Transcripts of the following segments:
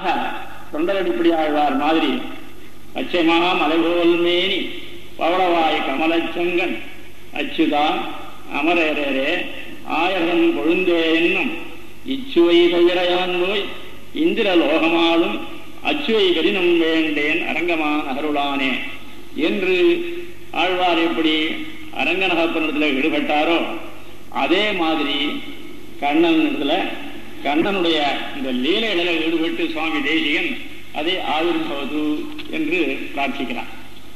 தொண்டரடிப்படி ஆழ்வார் மாதிரி அச்சமா மலைபோல் மேனி பவளவாய் கமலச்சங்கன் அச்சுதா அமரரே ஆயகன் கொழுந்தே என்னும் இச்சுவை தவிரையான் போய் இந்திர லோகமாலும் அச்சுவை கடினம் வேண்டேன் அரங்கமான் அருளானே என்று ஆழ்வார் எப்படி அரங்கநகப்பனத்தில் ஈடுபட்டாரோ அதே மாதிரி கண்ணனிடத்துல கண்ணனுடைய இந்த லீலைகளில் ஈடுபட்டு சுவாமி தேசிகன் அதை ஆவிர்பவது என்று பிரார்த்திக்கிறார்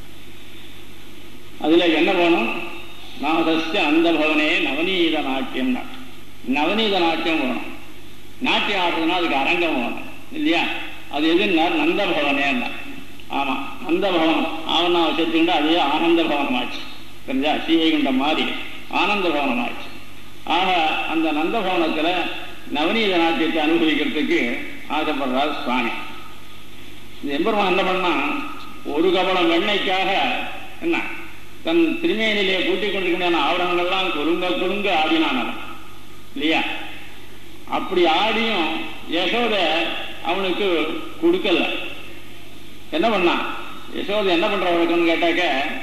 அதுல என்ன வேணும் நாதஸ்ய அந்த பவனே நவநீத நாட்டியம் நவநீத நாட்டியம் வேணும் நாட்டியம் ஆடுறதுனா அதுக்கு அரங்கம் வேணும் இல்லையா அது எதுன்னா நந்த பவனே ஆமா நந்த பவனம் ஆவணா வச்சுக்கிட்டு அதே ஆனந்த பவனம் ஆச்சு தெரிஞ்சா ஸ்ரீவைகுண்டம் மாதிரி ஆனந்த பவனம் ஆச்சு ஆக அந்த நந்த பவனத்துல நவநீத நாட்டியத்தை அனுபவிக்கிறதுக்கு ஆசைப்படுறார் சுவாமி இந்த எம்பெருமான் என்ன பண்ணா ஒரு கபலம் வெண்ணைக்காக என்ன தன் திருமேனிலே கூட்டிக் கொண்டிருக்கின்ற ஆவரணங்கள்லாம் குறுங்க குறுங்க ஆடினான் அவன் இல்லையா அப்படி ஆடியும் யசோத அவனுக்கு கொடுக்கல என்ன பண்ணான் யசோதை என்ன பண்ற வழக்கம்னு கேட்டாக்க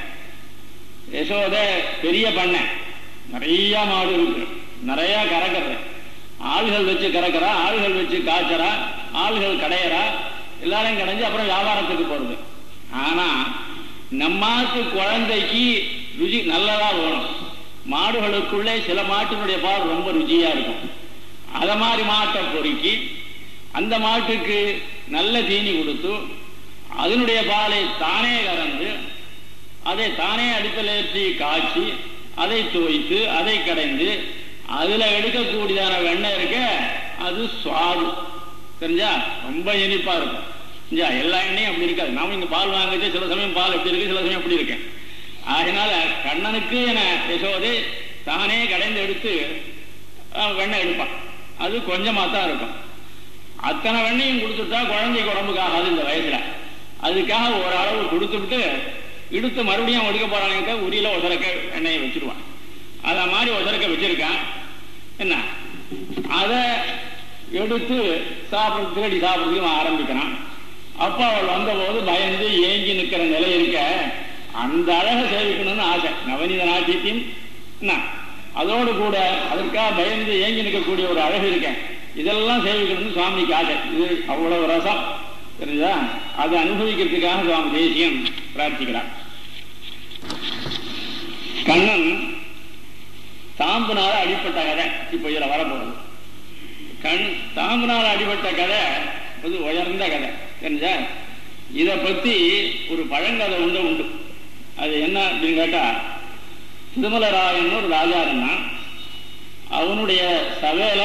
யசோத பெரிய பண்ணை நிறைய மாடு இருக்கு நிறைய கறக்கிறது ஆள்கள் வச்சு கறக்கிறா ஆள்கள் வச்சு காய்ச்சறா ஆள்கள் கடையறா எல்லாரும் கடைஞ்சு அப்புறம் வியாபாரத்துக்கு போறது ஆனா நம்மாத்து குழந்தைக்கு ருசி நல்லதா வேணும் மாடுகளுக்குள்ளே சில மாட்டினுடைய பால் ரொம்ப ருச்சியா இருக்கும் அத மாதிரி மாட்டை பொறுக்கி அந்த மாட்டுக்கு நல்ல தீனி கொடுத்து அதனுடைய பாலை தானே கறந்து அதை தானே அடுப்பில் ஏற்றி காய்ச்சி அதை துவைத்து அதை கடைந்து அதுல எடுக்கக்கூடியதான வெண்ணெய் இருக்க அது சுவாது தெரிஞ்சா ரொம்ப இனிப்பா இருக்கும் தெரிஞ்சா எல்லா எண்ணெயும் அப்படி இருக்காது நாம இங்க பால் வாங்கிச்சு சில சமயம் பால் எப்படி இருக்கு சில சமயம் எப்படி இருக்கேன் அதனால கண்ணனுக்கு என யசோதை தானே கடைந்து எடுத்து வெண்ணெய் எடுப்பான் அது கொஞ்சமா தான் இருக்கும் அத்தனை வெண்ணையும் கொடுத்துட்டா குழந்தைக்கு உடம்புக்கு ஆகாது இந்த வயசுல அதுக்காக ஒரு அளவு கொடுத்துட்டு இடுத்து மறுபடியும் எடுக்க போறாங்க உரியில உதறக்க எண்ணெயை வச்சிருவான் அத மாதிரி உதறக்க வச்சிருக்கான் என்ன அத எடுத்து சாப்பிட திருடி சாப்பிடுறதுக்கு ஆரம்பிக்கிறான் அப்ப அவள் வந்தபோது பயந்து ஏங்கி நிக்கிற நிலை இருக்க அந்த அழக சேவிக்கணும்னு ஆசை நவநீத நாட்டியத்தையும் என்ன அதோடு கூட அதற்காக பயந்து ஏங்கி நிற்கக்கூடிய ஒரு அழகு இருக்கேன் இதெல்லாம் சேவிக்கணும்னு சுவாமிக்கு ஆசை இது அவ்வளவு ரசம் தெரிஞ்சா அதை அனுபவிக்கிறதுக்காக சுவாமி தேசியம் பிரார்த்திக்கிறார் கண்ணன் தாம்புனால அடிப்பட்ட கதை இப்ப இதுல வரப்போகுது கண் தாம்புனால அடிபட்ட கதை அது உயர்ந்த கதை தெரிஞ்சா இத பத்தி ஒரு பழங்கதை உண்டு உண்டு அது என்ன அப்படின்னு கேட்டா திருமலராயன் ஒரு ராஜா இருந்தான் அவனுடைய சபையில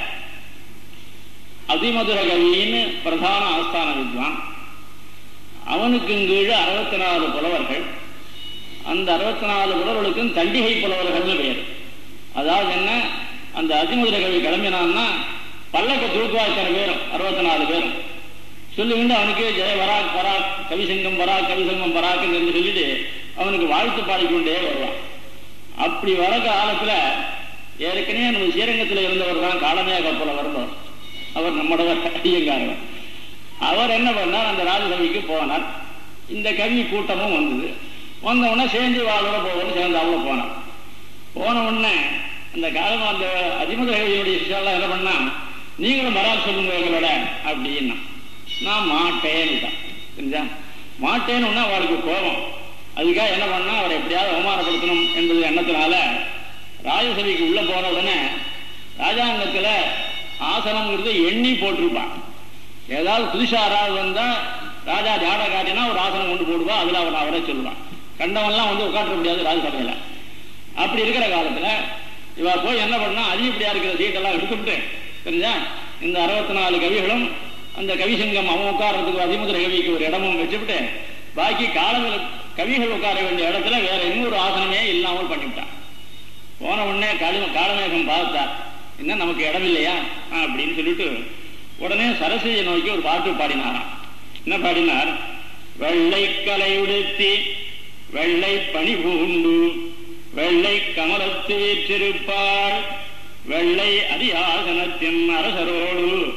அதிமதுர கவின்னு பிரதான ஆஸ்தான வித்வான் அவனுக்கு கீழே அறுபத்தி நாலு புலவர்கள் அந்த அறுபத்தி நாலு புலவர்களுக்கும் தண்டிகை புலவர்கள்னு பேர் அதாவது என்ன அந்த அதிமதுர கவி கிளம்பினான்னா பல்லக்க தூக்குவா இத்தனை பேரும் அறுபத்தி நாலு பேரும் சொல்லிக்கிட்டு அவனுக்கு ஜெய வராக் பராக் கவிசங்கம் பராக் கவிசங்கம் பராக்குன்னு என்று சொல்லிட்டு அவனுக்கு வாழ்த்து பாடிக்கொண்டே வருவான் அப்படி வர காலத்துல ஏற்கனவே நம்ம ஸ்ரீரங்கத்தில் இருந்தவர் தான் காலமையாக புலவர் அவர் நம்முடைய ஐயங்காரவர் அவர் என்ன பண்ணார் அந்த ராஜசபைக்கு போனார் இந்த கவி கூட்டமும் வந்தது வந்த உடனே சேர்ந்து வாழ்வோட போவோம்னு சேர்ந்து அவ்வளோ போனார் போன உடனே அந்த காலம் அந்த அதிமுக கவியுடைய சிஷாலாம் என்ன பண்ணா நீங்களும் மரால் சொல்லுங்க எங்களோட அப்படின்னா நான் மாட்டேன்னு தெரிஞ்சா மாட்டேன்னு அவளுக்கு கோபம் அதுக்காக என்ன பண்ணா அவரை எப்படியாவது அவமானப்படுத்தணும் என்பது எண்ணத்தினால ராஜசபைக்கு உள்ள போன உடனே ராஜாங்கத்துல ஆசனம்ங்கிறது எண்ணி போட்டிருப்பான் ஏதாவது புதுசா யாராவது வந்தா ராஜா ஜாட காட்டினா ஒரு ஆசனம் கொண்டு போடுவா அதுல அவன் அவரே சொல்லுவான் கண்டவன்லாம் வந்து உட்காந்துட முடியாது ராஜசபையில அப்படி இருக்கிற காலத்துல இவ போய் என்ன பண்ணா அதிகப்படியா இருக்கிற சீட்டெல்லாம் எடுத்துட்டு தெரிஞ்சா இந்த அறுபத்தி நாலு கவிகளும் அந்த கவிசங்கம் அவன் உட்கார்றதுக்கு அதிமுதிர கவிக்கு ஒரு இடமும் வச்சுவிட்டு பாக்கி காலங்கள் கவிகள் உட்கார வேண்டிய இடத்துல வேற இன்னொரு ஆசனமே இல்லாமல் பண்ணிவிட்டான் போன உடனே காளிம காலமேகம் பார்த்தா என்ன நமக்கு இடம் இல்லையா அப்படின்னு சொல்லிட்டு உடனே சரஸ்வதியை நோக்கி ஒரு பாட்டு பாடினாராம் என்ன பாடினார் வெள்ளை கலை உடுத்தி வெள்ளை பனி பூண்டு வெள்ளை கமலத்து வீற்றிருப்பாள் வெள்ளை அரியாசனத்தின் அரசரோடு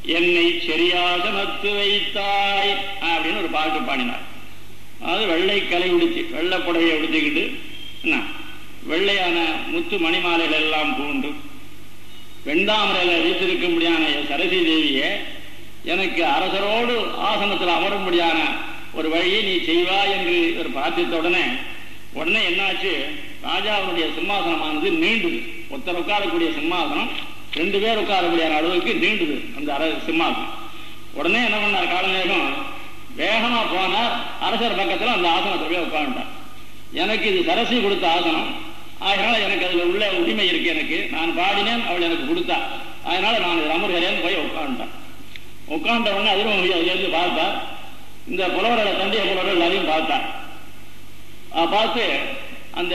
என்னை சரியாசனத்து வைத்தாய் அப்படின்னு ஒரு பாட்டு பாடினார் அது வெள்ளை கலை உடுத்தி வெள்ளை புடவையை உடுத்திக்கிட்டு என்ன வெள்ளையான முத்து மணிமாலைகள் எல்லாம் பூண்டு வெண்டாமரையில் வீசிருக்கும்படியான சரசி தேவியே எனக்கு அரசரோடு ஆசனத்தில் அமரும்படியான ஒரு வழியை நீ செய்வாய் என்று இவர் பிரார்த்தித்த உடனே உடனே என்னாச்சு ராஜாவினுடைய சிம்மாசனமானது நீண்டுது ஒருத்தர் உட்காரக்கூடிய சிம்மாசனம் ரெண்டு பேர் உட்காரக்கூடிய அளவுக்கு நீண்டுது அந்த அர சிம்மாசனம் உடனே என்ன பண்ணார் காலநேரம் வேகமா போனார் அரசர் பக்கத்துல அந்த ஆசனத்தில் போய் உட்காந்துட்டார் எனக்கு இது சரசி கொடுத்த ஆசனம் அதனால எனக்கு அதுல உள்ள உரிமை இருக்கு எனக்கு நான் பாடினேன் அவள் எனக்கு கொடுத்தா அதனால நான் இதில் அமர்கிறேன்னு போய் உட்காந்துட்டேன் உட்கார்ந்த உடனே அதிரும் அதிலிருந்து பார்த்தா இந்த புலவரோட தண்டிய புலவர்கள் எல்லாரையும் பார்த்தா அஹ் பார்த்து அந்த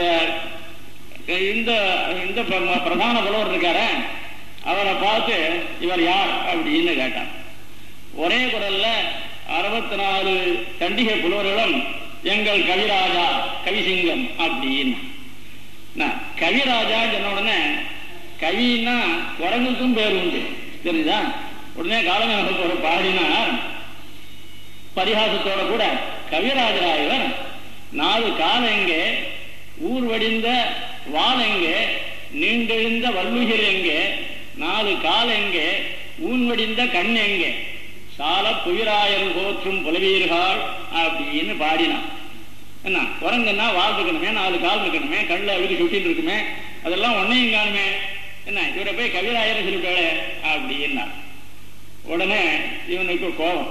இந்த இந்த பிர- பிரதான புலவர் இருக்காரு அவரை பார்த்து இவர் யார் அப்படின்னு கேட்டார் ஒரே குரல்ல அறுபத்தி நாலு தண்டிகை புலவர்களும் எங்கள் கவிராஜா கவிசிங்கம் அப்படின்னு நான் கவிராஜா சொன்ன உடனே கவின்னா குரங்குக்கும் பேர் உண்டு தெரியுதா உடனே காலமே ஒரு பாடினார் பரிகாசத்தோட கூட கவிராஜரா இவர் நாலு கால் எங்கே ஊர் வடிந்த வால் எங்கே நீண்டெழுந்த வல்லுகிர் எங்கே நாலு கால் எங்கே ஊன் வடிந்த கண் எங்கே சால புவிராயர் போற்றும் புலவீர்கள் அப்படின்னு பாடினான் என்ன குரங்குன்னா வால் இருக்கணுமே நாலு கால் இருக்கணுமே கண்ணில் அழுகி சுட்டின்னு இருக்குமே அதெல்லாம் ஒன்னையும் காணுமே என்ன இவரை போய் கவிராயர் சொல்லிட்டாளே அப்படின்னா உடனே இவனுக்கு கோபம்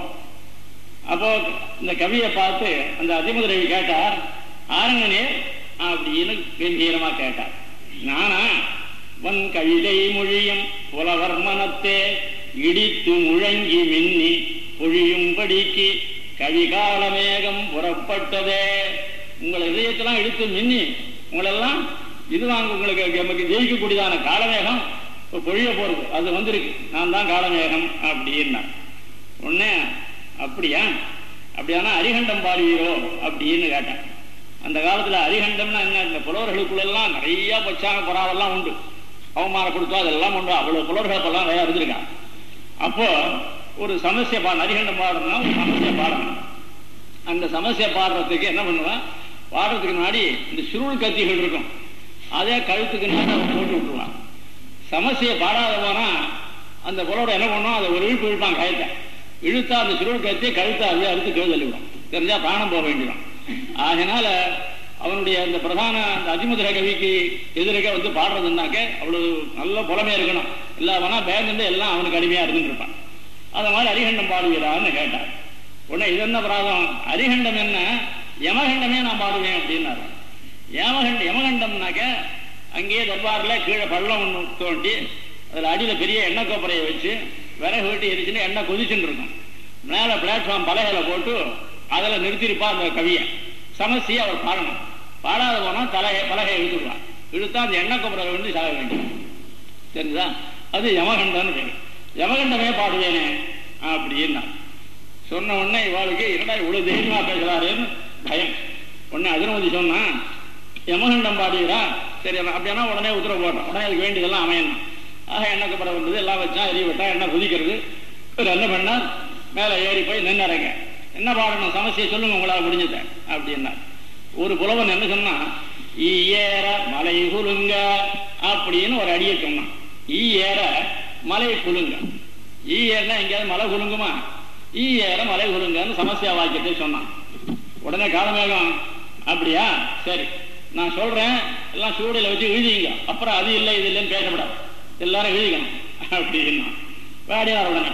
அப்போ இந்த கவியை பார்த்து அந்த அதிமுதரவி கேட்டார் ஆரங்கனே அப்படின்னு கம்பீரமா கேட்டார் நானா வன் கவிதை மொழியும் புலவர் மனத்தே இடித்து முழங்கி மின்னி பொழியும்படிக்கு கவிகால மேகம் புறப்பட்டதே உங்களை இதயத்தெல்லாம் இழுத்து மின்னி உங்களெல்லாம் இது வாங்க உங்களுக்கு நமக்கு ஜெயிக்கக்கூடியதான காலமேகம் இப்ப பொழிய போறது அது வந்திருக்கு நான் தான் காலமேகம் அப்படின்னா உடனே அப்படியா அப்படியானா அரிகண்டம் பாடுவீரோ அப்படின்னு கேட்டேன் அந்த காலத்துல அரிகண்டம்னா என்ன இந்த புலவர்களுக்குள்ளெல்லாம் நிறைய பச்சாங்க புறாவெல்லாம் உண்டு அவமானப்படுத்தோ அதெல்லாம் உண்டு அவ்வளவு புலவர்கள் அப்பெல்லாம் நிறைய இருந்திருக்காங்க அப்போ ஒரு சமஸ்ய பாடம் அரிகண்டம் பாடணும்னா ஒரு சமஸ்ய பாடணும் அந்த சமஸ்ய பாடுறதுக்கு என்ன பண்ணுவான் பாடுறதுக்கு முன்னாடி இந்த சுருள் கத்திகள் இருக்கும் அதே கழுத்துக்கு நேரம் அவன் போட்டு விட்டுருவான் சமஸ்ய பாடாத போனா அந்த புலவோட என்ன பண்ணுவோம் அதை ஒரு இழுப்பு இழுப்பான் கயத்தை இழுத்தா அந்த சுருள் கத்தி கழுத்தை அப்படியே அறுத்து கீழ் தள்ளிவிடும் தெரிஞ்சா பிராணம் போக வேண்டியதான் ஆகினால அவனுடைய அந்த பிரதான அந்த அதிமுதிர கவிக்கு எதிர்க்க வந்து பாடுறதுனாக்க அவ்வளவு நல்ல புலமையா இருக்கணும் இல்லாமனா பயந்துட்டு எல்லாம் அவனுக்கு அடிமையா இருந்துட்டு இருப்பான் அந்த மாதிரி அரிகண்டம் பாடுவீரான்னு கேட்டார் உடனே இது என்ன பிராதம் அரிகண்டம் என்ன யமகண்டமே நான் பாடுவேன் அப்படின்னாரு யமகண்டம் யமகண்டம்னாக்க அங்கேயே தர்பார்ல கீழே பள்ளம் ஒன்று தோண்டி அதில் அடியில் பெரிய எண்ணெய் கோப்பரையை வச்சு விறகு வெட்டி எரிச்சுன்னு எண்ணெய் கொதிச்சுன்னு இருக்கும் மேலே பிளாட்ஃபார்ம் பலகையில போட்டு அதில் நிறுத்திருப்பா அந்த கவியை சமஸ்தியை அவர் பாடணும் பாடாத போனால் தலையை பலகையை இழுத்துடுவான் இழுத்தா அந்த எண்ணெய் கொப்பரை வந்து சாக வேண்டியது தெரியுதா அது யமகண்டம்னு பேரு யமகண்டமே பாடுவேனே அப்படின்னா சொன்ன உடனே இவாளுக்கு என்னடா இவ்வளவு தைரியமா பேசுறாருன்னு பயம் உடனே அதிரமதி சொன்னா யமகண்டம் பாடுகிறா சரி அப்படின்னா உடனே உத்தரவு போடுறோம் உடனே அதுக்கு வேண்டியதெல்லாம் அமையணும் ஆக எண்ணெய் கப்படம் வந்தது எல்லாம் வச்சா எரிய விட்டா எண்ணெய் குதிக்கிறது இவர் என்ன பண்ணா மேலே ஏறி போய் நின்னுறங்க என்ன பாடணும் சமஸ்யை சொல்லுங்க உங்களால் முடிஞ்சத அப்படின்னா ஒரு புலவன் என்ன சொன்னா ஈ ஏற மலை குலுங்க அப்படின்னு ஒரு அடியை சொன்னான் ஈ ஏற மலை குலுங்க ஈ ஏறனா எங்கேயாவது மலை குலுங்குமா ஈ ஏற மலை குலுங்கன்னு சமஸ்யா வாக்கியத்தை சொன்னான் உடனே காலமேகம் அப்படியா சரி நான் சொல்றேன் எல்லாம் சூடையில வச்சு எழுதிங்க அப்புறம் அது இல்லை இது இல்லைன்னு பேசப்படாது எல்லாரும் எழுதிக்கணும் அப்படின்னா பாடினார் உடனே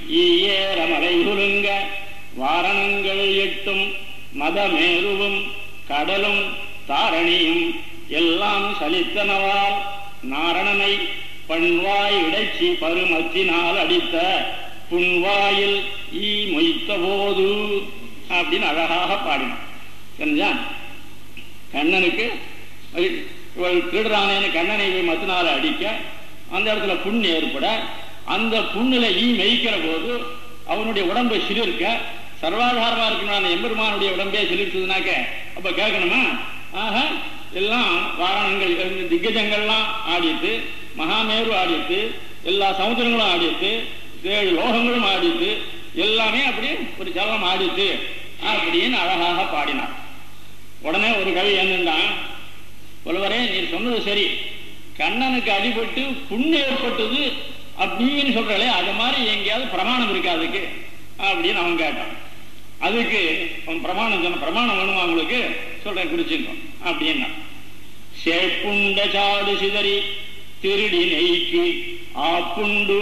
ஈயேற மலை குலுங்க வாரணங்கள் எட்டும் மதமேருவும் கடலும் தாரணியும் எல்லாம் சலித்தனவால் நாரணனை பண்வாய் இடைச்சி பருமத்தினால் அடித்த புன்வாயில் ஈ மொய்த்த போது அப்படின்னு அழகாக பாடினான் தெரிஞ்சா கண்ணனுக்கு இவள் திருடுறானேன்னு கண்ணனை போய் மத்தினால அடிக்க அந்த இடத்துல புண் ஏற்பட அந்த புண்ணுல ஈ மெய்க்கிற போது அவனுடைய உடம்பை சிலிர்க்க சர்வாதாரமா இருக்கணும் எம்பெருமானுடைய உடம்பே சிலிர்த்ததுனாக்க அப்ப கேட்கணுமா ஆக எல்லாம் வாரணங்கள் இந்த திగ్గஜங்கள்லாம் ஆடிட்டு மகாமேரு ஆடிட்டு எல்லா சமுத்திரங்களும் ஆடிட்டு ஏழு லோகங்களும் ஆடித்து எல்லாமே அப்படி ஒரு சலம் ஆடித்து அப்படின்னு அழகாக பாடினார் உடனே ஒரு கவி என்னன்னா புலவரே நீர் சொன்னது சரி கண்ணனுக்கு அடிபட்டு புண்ணு ஏற்பட்டது அப்படின்னு சொல்றே அது மாதிரி எங்கேயாவது பிரமாணம் இருக்கு அதுக்கு அப்படின்னு அவன் கேட்டான் அதுக்கு அவன் பிரமாணம் சொன்ன பிரமாணம் வேணுமா உங்களுக்கு சொல்றேன் குறிச்சுக்கோ அப்படின்னா சேப்புண்ட சாடு சிதறி திருடி நெய்க்கு ஆப்புண்டு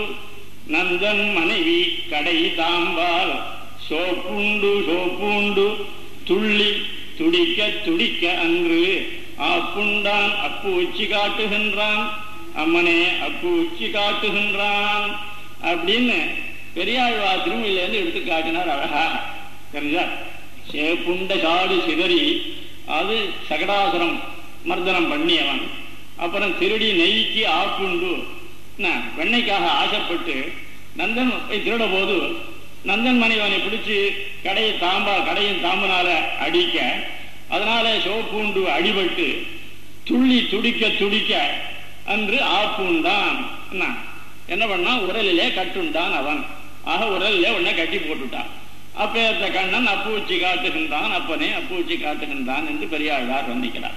நந்தன் மனைவி கடை தாம்பால் சோப்புண்டு சோப்புண்டு துள்ளி துடிக்க துடிக்க அன்று ஆப்புண்டான் அப்பு உச்சி காட்டுகின்றான் அம்மனே அப்பு உச்சி காட்டுகின்றான் அப்படின்னு பெரியாழ்வா திருமொழியிலேருந்து எடுத்து காட்டினார் அழகா தெரிஞ்சா சேப்புண்ட சாடு சிதறி அது சகடாசுரம் மர்தனம் பண்ணியவன் அப்புறம் திருடி நெய்க்கு ஆப்புண்டு என்ன, வெண்ணைக்காக ஆசைப்பட்டு நந்தன் போய் திருட போது நந்தன் மனைவனை பிடிச்சு கடையை தாம்பா கடையின் தாம்பனால அடிக்க அதனால சோப்பூண்டு அடிபட்டு துள்ளி துடிக்க துடிக்க அன்று ஆப்புண்டான் என்ன என்ன பண்ணா உரலிலே கட்டுண்டான் அவன் ஆக உரலிலே உன்னை கட்டி போட்டுட்டான் அப்பேத்த கண்ணன் அப்பூச்சி காட்டுகின்றான் அப்பனே அப்பூச்சி காட்டுகின்றான் என்று பெரியாழ்வார் வர்ணிக்கிறார்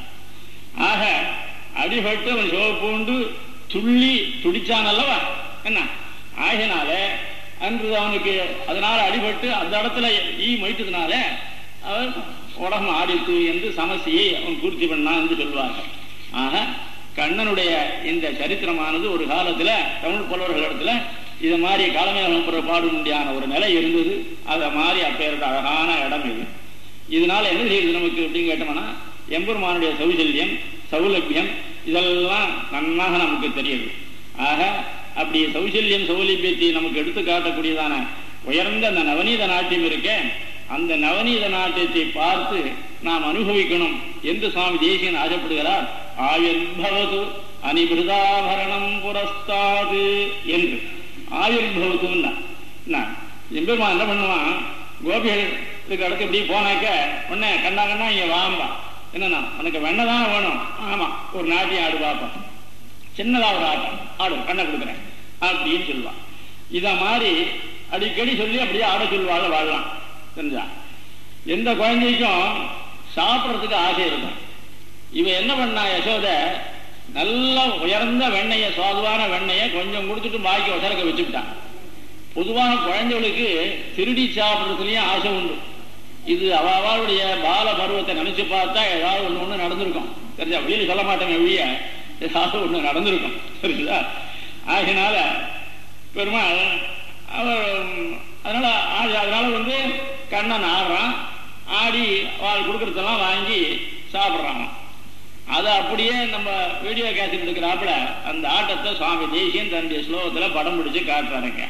ஆக அடிபட்டு அவன் சிவப்பூண்டு துள்ளி துடிச்சான் அல்லவா என்ன ஆகினால அன்று அவனுக்கு அதனால அடிபட்டு அந்த இடத்துல ஈ மொய்த்ததுனால அவன் உலகம் ஆடித்து என்று சமசியை அவன் பூர்த்தி பண்ணான் என்று சொல்வார்கள் ஆக கண்ணனுடைய இந்த சரித்திரமானது ஒரு காலத்துல தமிழ் புலவர்களிடத்துல இது மாதிரி காலமேகம் பாடு முடியான ஒரு நிலை இருந்தது அத மாதிரி அப்பேற்பட்ட அழகான இடம் இது இதனால என்ன தெரியுது நமக்கு அப்படின்னு கேட்டோம்னா எம்பெருமானுடைய சௌசல்யம் சௌலபியம் இதெல்லாம் நன்னாக நமக்கு தெரியுது ஆக அப்படி சௌசல்யம் சௌலபியத்தை நமக்கு எடுத்து காட்டக்கூடியதான உயர்ந்த அந்த நவநீத நாட்டியம் இருக்கே அந்த நவநீத நாட்டியத்தை பார்த்து நாம் அனுபவிக்கணும் என்று சுவாமி தேசியன் ஆசைப்படுகிறார் ஆயுர்பவது அனிபிருதாபரணம் புரஸ்தாது என்று ஆயுர்பவத்துன்னா என்ன எம்பெருமான் என்ன பண்ணுவான் கோபிகளுக்கு அடுத்து இப்படி போனாக்க உடனே கண்ணா கண்ணா இங்க வாம்பா என்னன்னா உனக்கு வெண்ணெய் தானே வேணும் ஆமா ஒரு நாட்டியம் ஆடு பார்ப்போம் சின்னதா ஒரு ஆட்டம் ஆடு கண்ணை கொடுக்குறேன் அப்படின்னு சொல்லுவான் இத மாதிரி அடிக்கடி சொல்லி அப்படியே ஆட சொல்லுவாங்க வாழலாம் தெரிஞ்சா எந்த குழந்தைக்கும் சாப்பிட்றதுக்கு ஆசை இருக்கும் இவ என்ன பண்ணா யசோத நல்ல உயர்ந்த வெண்ணெயை சுவாதுவான வெண்ணெயை கொஞ்சம் கொடுத்துட்டு பாக்கி ஒசரக்க வச்சுக்கிட்டான் பொதுவாக குழந்தைகளுக்கு திருடி சாப்பிட்றதுலயும் ஆசை உண்டு இது அவ அவளுடைய பால பருவத்தை நினைச்சு பார்த்தா ஏதாவது ஒண்ணு ஒண்ணு நடந்திருக்கும் தெரிஞ்சா வெளியில சொல்ல மாட்டேங்க வெளிய ஏதாவது ஒண்ணு நடந்திருக்கும் தெரியுதா ஆகினால பெருமாள் அவர் அதனால ஆ- அதனால வந்து கண்ணன் ஆடுறான் ஆடி அவள் கொடுக்கறதெல்லாம் வாங்கி சாப்பிட்றான் அதை அப்படியே நம்ம வீடியோ கேசட் எடுக்கிறாப்புல அந்த ஆட்டத்தை சுவாமி தேசியன் தன்னுடைய ஸ்லோகத்துல படம் பிடிச்சு காட்டுறாருங்க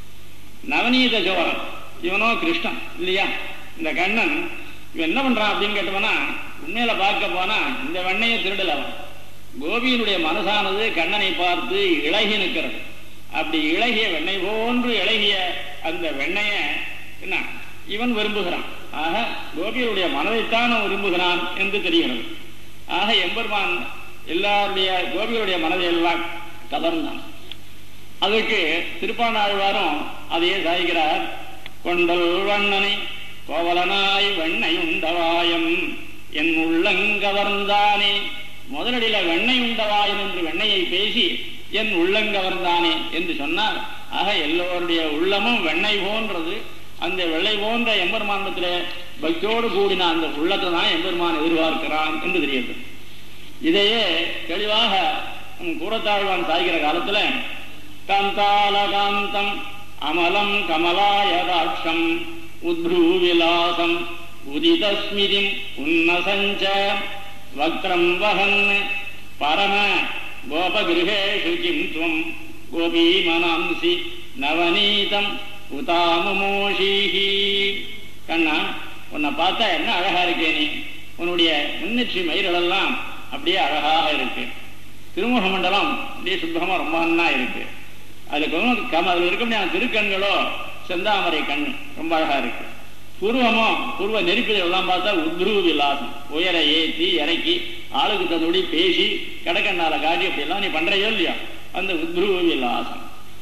நவநீத சோழன் இவனோ கிருஷ்ணன் இல்லையா இந்த கண்ணன் இவன் என்ன பண்றான் அப்படின்னு கேட்டவனா உண்மையில பார்க்க போனா இந்த வெண்ணையை திருடல அவன் கோபியினுடைய மனசானது கண்ணனை பார்த்து இழகி நிற்கிறது அப்படி இழகிய வெண்ணெய் போன்று இழகிய அந்த வெண்ணைய என்ன இவன் விரும்புகிறான் ஆக கோபியருடைய மனதைத்தான் அவன் விரும்புகிறான் என்று தெரிகிறது ஆக எம்பெருமான் எல்லாருடைய கோபிகளுடைய மனதை எல்லாம் கவர்ந்தான் அதுக்கு திருப்பாணாழ்வாரும் அதையே சாய்கிறார் கொண்டல் வண்ணனை கோவலனாய் வெண்ணை உண்டவாயம் என் உள்ளங்கவர்ந்தானே முதலடியில வெண்ணெய் உண்டவாயம் என்று வெண்ணையை பேசி என் உள்ளங்கவர்ந்தானே என்று சொன்னார் ஆக எல்லோருடைய உள்ளமும் வெண்ணெய் போன்றது அந்த வெள்ளை போன்ற எம்பெருமானத்திலே பக்தியோடு கூடின அந்த உள்ளத்தை தான் எம்பெருமான் எதிர்பார்க்கிறான் என்று தெரியுது இதையே தெளிவாக உம் கூறத்தாழ்வான் சாய்கிற காலத்துல காந்தாலகாந்தம் அமலம் கமலாயதாட்சம் உத்ரூவிலாசம் உதிதஸ்மிதிம் உன்னசஞ்ச வக்ரம் வகன் பரம கோபகிருஹேஷு கிம் துவம் கோபீமனாம்சி நவநீதம் உதாமுமோஷீஹி கண்ணா உன்னை பார்த்தா என்ன அழகா இருக்கே நீ உன்னுடைய முன்னெற்றி மயிரெல்லாம் அப்படியே அழகாக இருக்கு திருமுக மண்டலம் அப்படியே சுத்தமா ரொம்ப நன்னா இருக்கு அதுல கொஞ்சம் கம அதுல இருக்க முடியாத திருக்கண்களோ செந்தாமரை கண் ரொம்ப அழகா இருக்கு பூர்வமோ பூர்வ நெருப்பில் எல்லாம் பார்த்தா உத்ருவ விலாசம் உயர ஏத்தி இறக்கி ஆளுக்கு தந்தபடி பேசி கடக்கண்ணால காட்டி அப்படி எல்லாம் நீ பண்றையோ இல்லையா அந்த உத்ருவ விலாசம்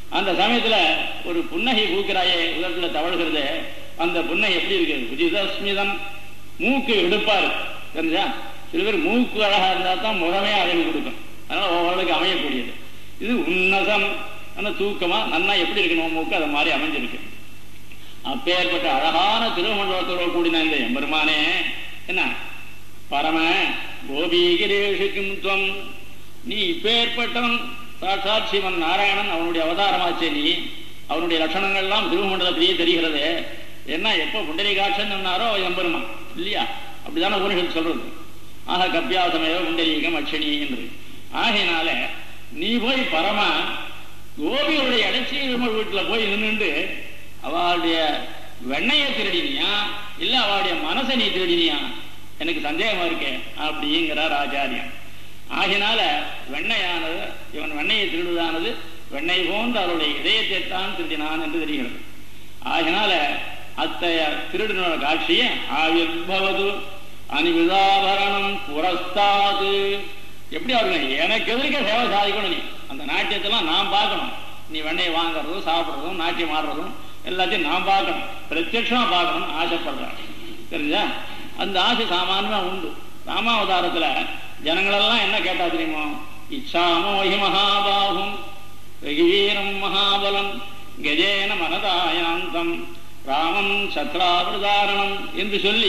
அந்த சமயத்துல ஒரு புன்னகை பூக்கிறாயே உதட்டுல தவழ்கிறது அந்த புன்னகை எப்படி இருக்கு உஜிதஸ்மிதம் மூக்கு எடுப்பாரு தெரிஞ்சா சில பேர் மூக்கு அழகா இருந்தா தான் முகமே அழகு கொடுக்கும் அதனால ஓரளவுக்கு அமையக்கூடியது இது உன்னதம் ஆனா தூக்கமா நன்னா எப்படி இருக்கணும் மூக்கு அது மாதிரி அமைஞ்சிருக்கு அப்பேற்பட்ட அழகான திருமண்டலத்தோடு கூடின இந்த எம்பெருமானே என்ன பரம கோபீகிரேஷுக்கும் துவம் நீ இப்பேற்பட்டவன் சாட்சாத் சிவன் நாராயணன் அவனுடைய அவதாரமாச்சே நீ அவனுடைய லட்சணங்கள்லாம் திருமண்டலத்திலேயே தெரிகிறது என்ன எப்போ புண்டரீகாட்சன் சொன்னாரோ எம்பெருமான் இல்லையா அப்படிதானே ஊர்கள் சொல்றது ஆக கப்பியாசமேவ புண்டரீகம் அட்சணி என்று ஆகையினால நீ போய் பரமா கோபியுடைய அடைச்சி வீட்டுல போய் நின்றுண்டு அவளுடைய வெண்ணையை திருடினியா இல்ல அவளுடைய மனசை நீ திருடினியா எனக்கு சந்தேகமா இருக்கே அப்படிங்கிறார் ஆச்சாரியன் ஆகினால வெண்ணையானது இவன் வெண்ணையை திருடுவதானது வெண்ணெய் போன்ற அவருடைய இதயத்தை தான் திருடினான் என்று தெரிகிறது ஆகினால அத்தைய திருடினோட காட்சியை ஆவிர்பவது அனிவிதாபரணம் புரஸ்தாது எப்படி அவர்கள் எனக்கு எதிர்க்க சேவை சாதிக்கணும் நீ அந்த நாட்டியத்தெல்லாம் நான் பார்க்கணும் நீ வெண்ணெய் வாங்குறதும் சாப்பிட்றதும் நாட்டியம் ஆடுறதும் எல்லாத்தையும் நான் பார்க்கணும் பிரத்யட்சமா பார்க்கணும் ஆசைப்படுறேன் தெரிஞ்சா அந்த ஆசை சாமானியமா உண்டு ராமாவதாரத்துல ஜனங்களெல்லாம் என்ன கேட்டா தெரியுமோ இச்சாமோஹி மகாபாகும் வெகுவீரம் மகாபலம் கஜேன மனதாயாந்தம் ராமன் சத்ராபிரதாரணம் என்று சொல்லி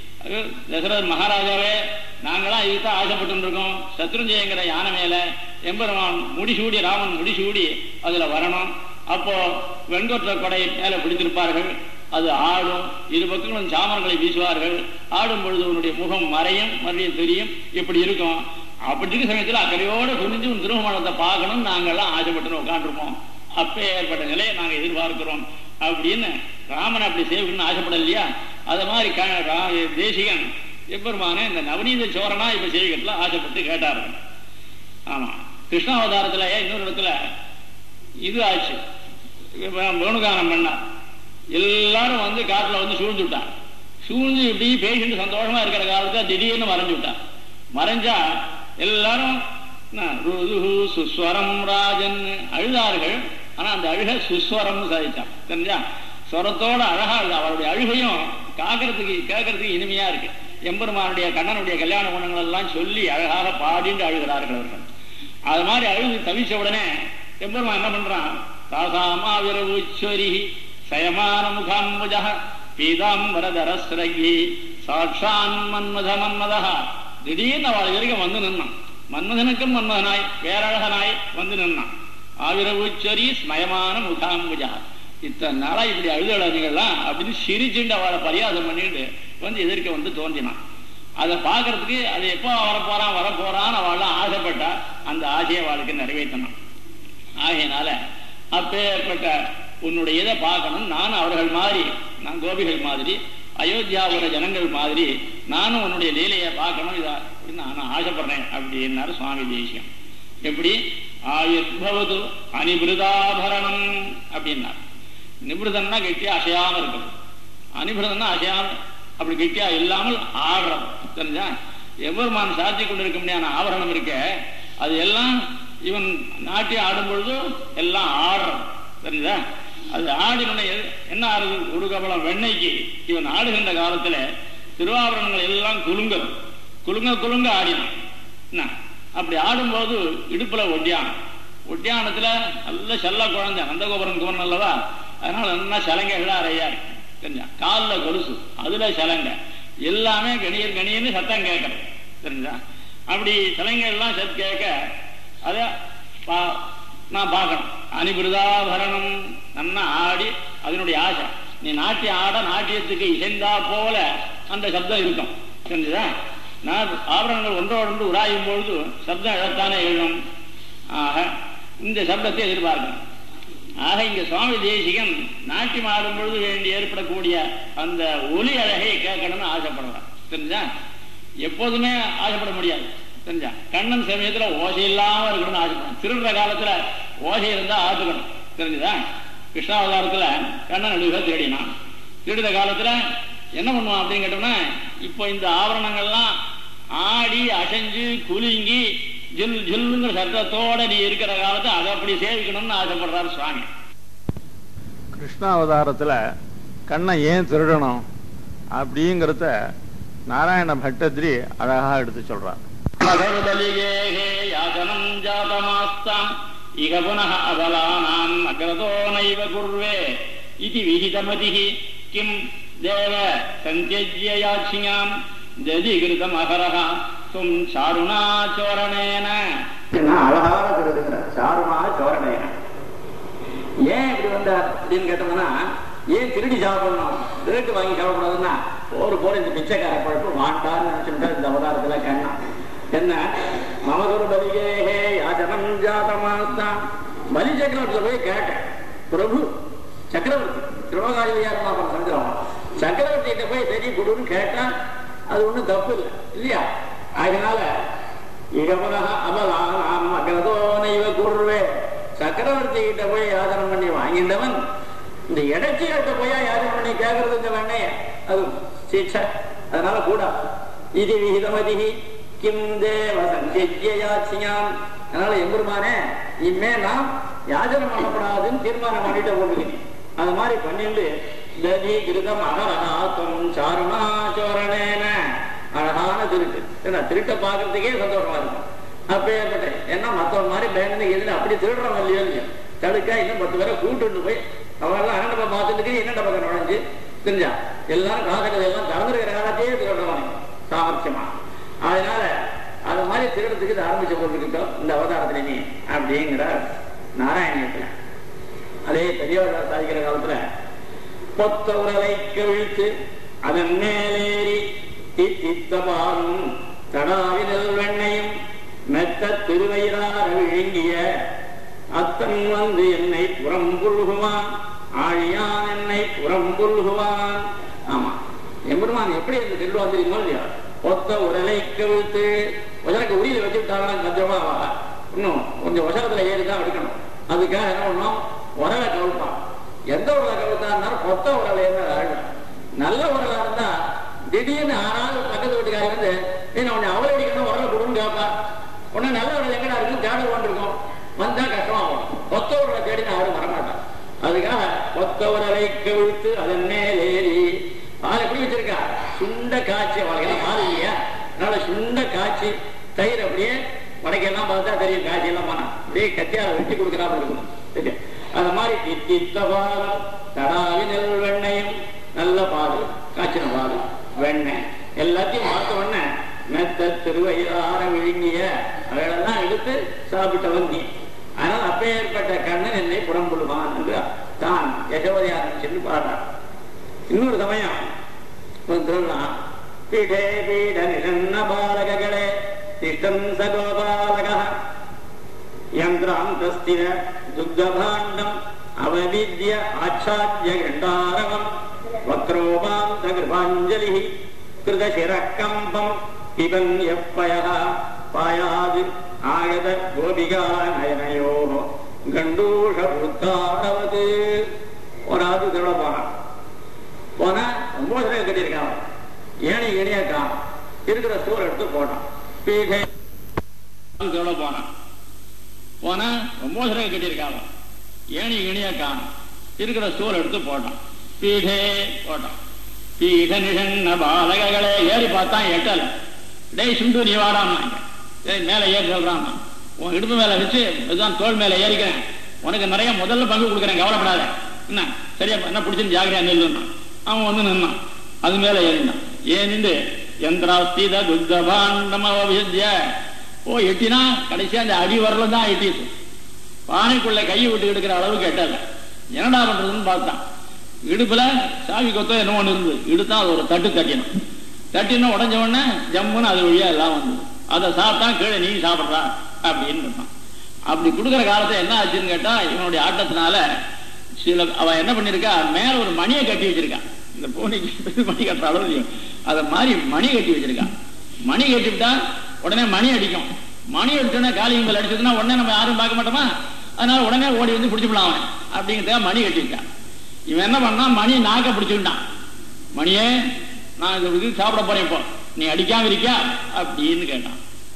தசரத மகாராஜாவே நாங்களாம் இதுதான் ஆசைப்பட்டு இருக்கோம் சத்ருஞ்சயங்கிற யானை மேல எம்பெருமான் முடிசூடி ராமன் முடிசூடி அதுல வரணும் அப்போ வெண்கொற்ற கொடை மேல பிடித்திருப்பார்கள் அது ஆடும் இரு பக்கங்களும் சாமரங்களை வீசுவார்கள் ஆடும் பொழுது உன்னுடைய முகம் மறையும் மறுபடியும் தெரியும் இப்படி இருக்கும் அப்படி இருக்க சமயத்தில் அக்கறையோடு குனிஞ்சு உன் திருமணத்தை பார்க்கணும் நாங்கள்லாம் ஆசைப்பட்டு உட்காந்துருப்போம் அப்பே ஏற்பட்ட நிலையை நாங்கள் எதிர்பார்க்கிறோம் அப்படின்னு ராமன் அப்படி செய்யணும்னு ஆசைப்படலையா அது மாதிரி தேசிகன் எப்பெருமான இந்த நவநீத சோரனா இப்ப செய்யறதுல ஆசைப்பட்டு கேட்டார்கள் ஆமா கிருஷ்ணாவதாரத்துல இன்னொரு இடத்துல இது ஆச்சு வேணுகானம் பண்ணா எல்லாரும் வந்து காட்டுல வந்து சூழ்ந்து விட்டான் சூழ்ந்து இப்படி பேசிட்டு சந்தோஷமா இருக்கிற காலத்துல திடீர்னு மறைஞ்சு விட்டான் மறைஞ்சா எல்லாரும் சுஸ்வரம் ராஜன் அழுதார்கள் ஆனா அந்த அழுக சுஸ்வரம் சாதிச்சான் தெரிஞ்சா ஸ்வரத்தோட அழகா இருக்கு அவருடைய அழுகையும் காக்கிறதுக்கு கேட்கறதுக்கு இனிமையா இருக்கு எம்பெருமானுடைய கண்ணனுடைய கல்யாண குணங்கள் எல்லாம் சொல்லி அழகாக பாடிண்டு அழுகிறார்கள் அவர்கள் அது மாதிரி அழுது தவிச்ச உடனே எம்பெருமான் என்ன பண்றான் தாசாமா விரவுச்சொரி சயமான முகாம்புஜ பீதாம்பரதரஸ்ரகி சாட்சான் மன்மத மன்மதா திடீர்னு அவள் வரைக்கும் வந்து நின்னான் மன்மதனுக்கும் மன்மதனாய் பேரழகனாய் வந்து நின்னான் ஆவிரவுச்சொரி ஸ்மயமான முகாம்புஜா இத்தனை நாளா இப்படி அழுதழகங்கள்லாம் அப்படின்னு சிரிச்சுண்டு அவளை பரியாசம் பண்ணிட்டு வந்து எதிர்க்க வந்து தோன்றினான் அதை பார்க்கறதுக்கு அது எப்போ வரப்போறான் வரப்போறான்னு அவள்லாம் ஆசைப்பட்டா அந்த ஆசையை அவளுக்கு நிறைவேற்றணும் ஆகையினால அப்பேற்பட்ட உன்னுடைய இதை பார்க்கணும் நானும் அவர்கள் மாதிரி நான் கோபிகள் மாதிரி அயோத்தியாவுல ஜனங்கள் மாதிரி நானும் உன்னுடைய லீலையை பார்க்கணும் இதா அப்படின்னு நானும் ஆசைப்படுறேன் அப்படின்னாரு சுவாமி தேசியம் எப்படி ஆயுர்பவது அனிபிருதாபரணம் அப்படின்னார் நிபிருதம்னா கெட்டியா அசையாம இருக்குது அனிபிருதம்னா அசையாம அப்படி கெட்டியா இல்லாமல் ஆடுறது தெரிஞ்சா எவ்வருமான் சாத்தி கொண்டிருக்க முடியாத ஆபரணம் இருக்க அது எல்லாம் இவன் நாட்டியம் ஆடும் பொழுது எல்லாம் ஆடுறது தெரிஞ்சா அது ஆடினுடைய என்ன ஆறுது ஒரு கபலம் வெண்ணெய்க்கு இவன் ஆடுகின்ற காலத்துல திருவாபரணங்கள் எல்லாம் குலுங்கும் குலுங்க குலுங்க ஆடினான் என்ன அப்படி ஆடும்போது இடுப்புல ஒட்டியானம் ஒட்டியானத்துல நல்ல செல்ல குழந்தை நந்தகோபுரம் குமரன் அல்லவா அதனால நல்லா சலங்கைகளா அறையா இருக்கு தெரிஞ்சா காலில் கொலுசு அதுல சலங்கை எல்லாமே கணியர் கணியர்னு சத்தம் கேட்கறது தெரிஞ்சா அப்படி சலங்கை எல்லாம் சத் கேட்க அத நான் பார்க்கணும் அனிபிருதாபரணம் நன்னா ஆடி அதனுடைய ஆசை நீ நாட்டியம் ஆட நாட்டியத்துக்கு இசைந்தா போல அந்த சப்தம் இருக்கும் தெரிஞ்சுதா நான் ஆபரணங்கள் ஒன்றோடு ஒன்று உராயும் பொழுது சப்தம் இழத்தானே எழும் ஆக இந்த சப்தத்தை எதிர்பார்க்கணும் ஆக இங்க சுவாமி தேசிகன் நாட்டியம் ஆடும் பொழுது வேண்டி ஏற்படக்கூடிய அந்த ஒலி அழகை கேட்கணும்னு ஆசைப்படுறான் தெரிஞ்சா எப்போதுமே ஆசைப்பட முடியாது தெரிஞ்சா கண்ணன் சமயத்துல ஓசை இல்லாம இருக்கணும்னு ஆசைப்படும் திருடுற காலத்துல ஓசை இருந்தா ஆட்டுக்கணும் தெரிஞ்சுதா கிருஷ்ணாவதாரத்துல கண்ணன் நடுக தேடினான் திருடுற காலத்துல என்ன பண்ணுவான் அப்படின்னு கேட்டோம்னா இப்போ இந்த ஆபரணங்கள்லாம் ஆடி அசைஞ்சு குலுங்கி ஜில் ஜில்லுங்கிற சத்தத்தோட நீ இருக்கிற காலத்தை அதை அப்படி சேவிக்கணும்னு ஆசைப்படுறாரு சுவாமி கிருஷ்ணாவதாரத்துல கண்ணை ஏன் திருடணும் அப்படிங்கிறத நாராயண பட்டத்ரி அழகா எடுத்து சொல்றார் மகர்பலிகேகே யாதனம் ஜாதமாஸ்தாம் இக புனः அபலானாம் அக்ரதோ நைவ குர்வே இதி விஹிதமதிः கிம் தேவ சந்தியஜ்ய யாச்சியாம் ததிகிருதம் அகரஹ தும் சாருணாச்சோரணேன அழகான திருடுங்கிறார் சாருணா சோரணேன ஏன் இப்படி வந்தார் அப்படின்னு கேட்டோம்னா ஏன் திருடி சாப்பிடணும் திருட்டு வாங்கி சாப்பிடக்கூடாதுன்னா ஒரு போற இந்த பிச்சைக்கார பழப்பு வாண்டான்னு நினைச்சுட்டார் இந்த அவதாரத்துல கண்ணா என்ன மமதுரு பலிகேஹே யாஜனம் ஜாதமாஸ்தான் பலி சக்கரவர்த்தியில போய் கேட்டேன் பிரபு சக்கரவர்த்தி திருமகாலியா இருந்தா சந்திரவன் சக்கரவர்த்தி கிட்ட போய் சரி கொடுன்னு கேட்டா அது ஒண்ணும் தப்பு இல்லை இல்லையா அதனால இடமனக அபலானாம் அகதோ நைவ குர்வே சக்கரவர்த்தி கிட்ட போய் யாதனம் பண்ணி வாங்கிட்டவன் இந்த இடைச்சிகிட்ட போய் யாதனம் பண்ணி கேட்கறதுங்க வேணே அது சீச்ச அதனால கூட இது விகிதமதிகி கிம் தேவ சந்திய யாச்சியாம் அதனால எம்பெருமானே இனிமே நாம் யாஜனம் பண்ணக்கூடாதுன்னு தீர்மானம் பண்ணிட்டு போட்டுக்கிறேன் அது மாதிரி பண்ணிட்டு ததி கிருதம் அகரகாத்தம் சாருணாச்சோரணேன அழகான திருட்டு ஏன்னா திருட்டை பார்க்கறதுக்கே சந்தோஷமா இருக்கும் அப்பேற்பட்ட ஏன்னா மத்தவங்க மாதிரி பேங்க்னு எதில் அப்படி திருடுறோம் இல்லையோ இல்லையோ தடுக்கா இன்னும் பத்து பேரை கூட்டுட்டு போய் அவெல்லாம் அண்ணன் பார்த்துட்டு என்ன பக்கம் நுழைஞ்சு தெரிஞ்சா எல்லாரும் காதகதை எல்லாம் கலந்துருக்கிற காலத்தையே திருடுறவாங்க சாமர்த்தியமா அதனால அது மாதிரி திருடத்துக்கு இது ஆரம்பிச்ச போட்டுக்கிட்டோம் இந்த அவதாரத்துல நீ அப்படிங்கிற நாராயணியத்துல அதே பெரியவர் சாதிக்கிற காலத்துல பொத்த உரலை கவிழ்த்து அதன் மேலேறி தித்தித்த பாலும் தடாவினல் வெண்ணையும் மெத்த திருவயிறார விழுங்கிய அத்தன் வந்து என்னை புறம் புல்குவான் ஆழியான் என்னை புறம் புல்குவான் ஆமா எம்பெருமான் எப்படி அந்த செல்வம் தெரியுமோ இல்லையா ஒத்த உரலை கவிழ்த்து உசரக்கு உரியில வச்சு விட்டாங்கன்னா கொஞ்சமா இன்னும் கொஞ்சம் உசரத்துல ஏறி தான் எடுக்கணும் அதுக்காக என்ன பண்ணோம் உரலை கவிழ்ப்பான் எந்த உரலை கவிழ்த்தாருன்னா கொத்த உரலை என்ன நல்ல உரலா இருந்தா திடீர்னு ஆனாலும் பக்கத்து வீட்டுக்காரர் வந்து நீ உன்னை அவரை அடிக்கணும் உரலை கொடுன்னு கேட்பா உடனே நல்ல உரல் எங்கடா இருக்கு தேட கொண்டிருக்கோம் வந்தா கஷ்டமா போகும் கொத்த உரலை தேடி யாரும் வரமாட்டான் அதுக்காக கொத்த உரலை கவிழ்த்து அதன் மேலேறி பால் எப்படி வச்சிருக்கா சுண்ட காய்ச்சி அவளுக்கு பால் இல்லையா அதனால சுண்ட காய்ச்சி தயிர் அப்படியே வடக்கெல்லாம் பார்த்தா தெரியும் காய்ச்சி எல்லாம் பண்ணா அப்படியே கத்தியால வெட்டி கொடுக்குறாம இருக்கணும் சரியா? அந்த மாதிரி தித்தித்த பால் தடாவி நெல் வெண்ணையும் நல்ல பால் காய்ச்சின பால் வெண்ணெய் எல்லாத்தையும் பார்த்த உடனே மெத்த திருவயிறார விழுங்கிய அவைகளெல்லாம் எடுத்து சாப்பிட்ட வந்தி ஆனால் அப்பேற்பட்ட கண்ணன் என்னை புறம்புடுவான் என்று தான் யசோதையாரன் சென்று பாடுறான் இன்னொரு சமயம் வந்துடலாம் பீடே பீட நிலன்ன பாலககளே திஷ்டம் சகோபாலக யந்திராந்தஸ்திர துக்தபாண்டம் அவவித்ய ஆச்சாரிய கண்டாரவம் வக்ரோபாந்த கிருபாஞ்சலி கிருதசிரக்கம்பம் பிபன் எப்பய பாயாது ஆகத கோபிகா நயனயோ கண்டூஷ உத்தாரவது ஒரு திருட போனான் போனா ரொம்ப சிலையை கட்டியிருக்கான் ஏணி இணையா காணும் இருக்கிற ஸ்டூல் எடுத்து போட்டான் பீடை திருட போனான் போனா ரொம்ப சிலையை கட்டியிருக்காங்க ஏணி இணையா காணும் இருக்கிற ஸ்டூல் எடுத்து போட்டான் பீடே போட்டான் பீட நிஷன்ன பாலகங்களே ஏறி பார்த்தான் எட்டல டேய் சுண்டு நீ வாடான்னாங்க டேய் மேல ஏறி சொல்றான் உன் இடுப்பு மேல வச்சு இதுதான் தோல் மேல ஏறிக்கிறேன் உனக்கு நிறைய முதல்ல பங்கு கொடுக்குறேன் கவலைப்படாத என்ன சரியா என்ன பிடிச்சிருந்து ஜாகிரதையா நில்லுன்னா அவன் வந்து நின்னான் அது மேல ஏறினான் ஏனிண்டு யந்திராஸ்தித துக்தபாண்டம் அவவித்ய ஓ எட்டினா கடைசியா அந்த அடி வரல தான் எட்டிது பானைக்குள்ள கையை விட்டு எடுக்கிற அளவுக்கு எட்டல என்னடா பண்றதுன்னு பார்த்தான் இடுப்புல சாவி கொத்தோ என்ன ஒண்ணு இருந்தது இடுத்தா அது ஒரு தட்டு தட்டினான் தட்டினா உடஞ்ச உடனே ஜம்முன்னு அது வழியா எல்லாம் வந்தது அதை சாப்பிட்டா கீழே நீ சாப்பிட்றா அப்படின்னு இருந்தான் அப்படி கொடுக்குற காலத்துல என்ன ஆச்சுன்னு கேட்டா இவனுடைய ஆட்டத்தினால சில அவ என்ன பண்ணிருக்கா மேல ஒரு மணியை கட்டி வச்சிருக்கான் இந்த பூனைக்கு மணி கட்டுற அளவு அதை மாதிரி மணி கட்டி வச்சிருக்கான் மணி கட்டிவிட்டா உடனே மணி அடிக்கும் மணி அடிச்சோடனே காலிங்கல் அடிச்சதுன்னா உடனே நம்ம யாரும் பார்க்க மாட்டோமா அதனால உடனே ஓடி வந்து பிடிச்சிடலாம் அவன் அப்படிங்கிறதுக்காக மணி கட்டியிருக்கான் இவன் என்ன பண்ணான் மணி நாக்க பிடிச்சுக்கிட்டான் மணியே நான் இந்த இது சாப்பிட போறேன் இப்போ நீ அடிக்காம இருக்கியா அப்படின்னு கேட்டான்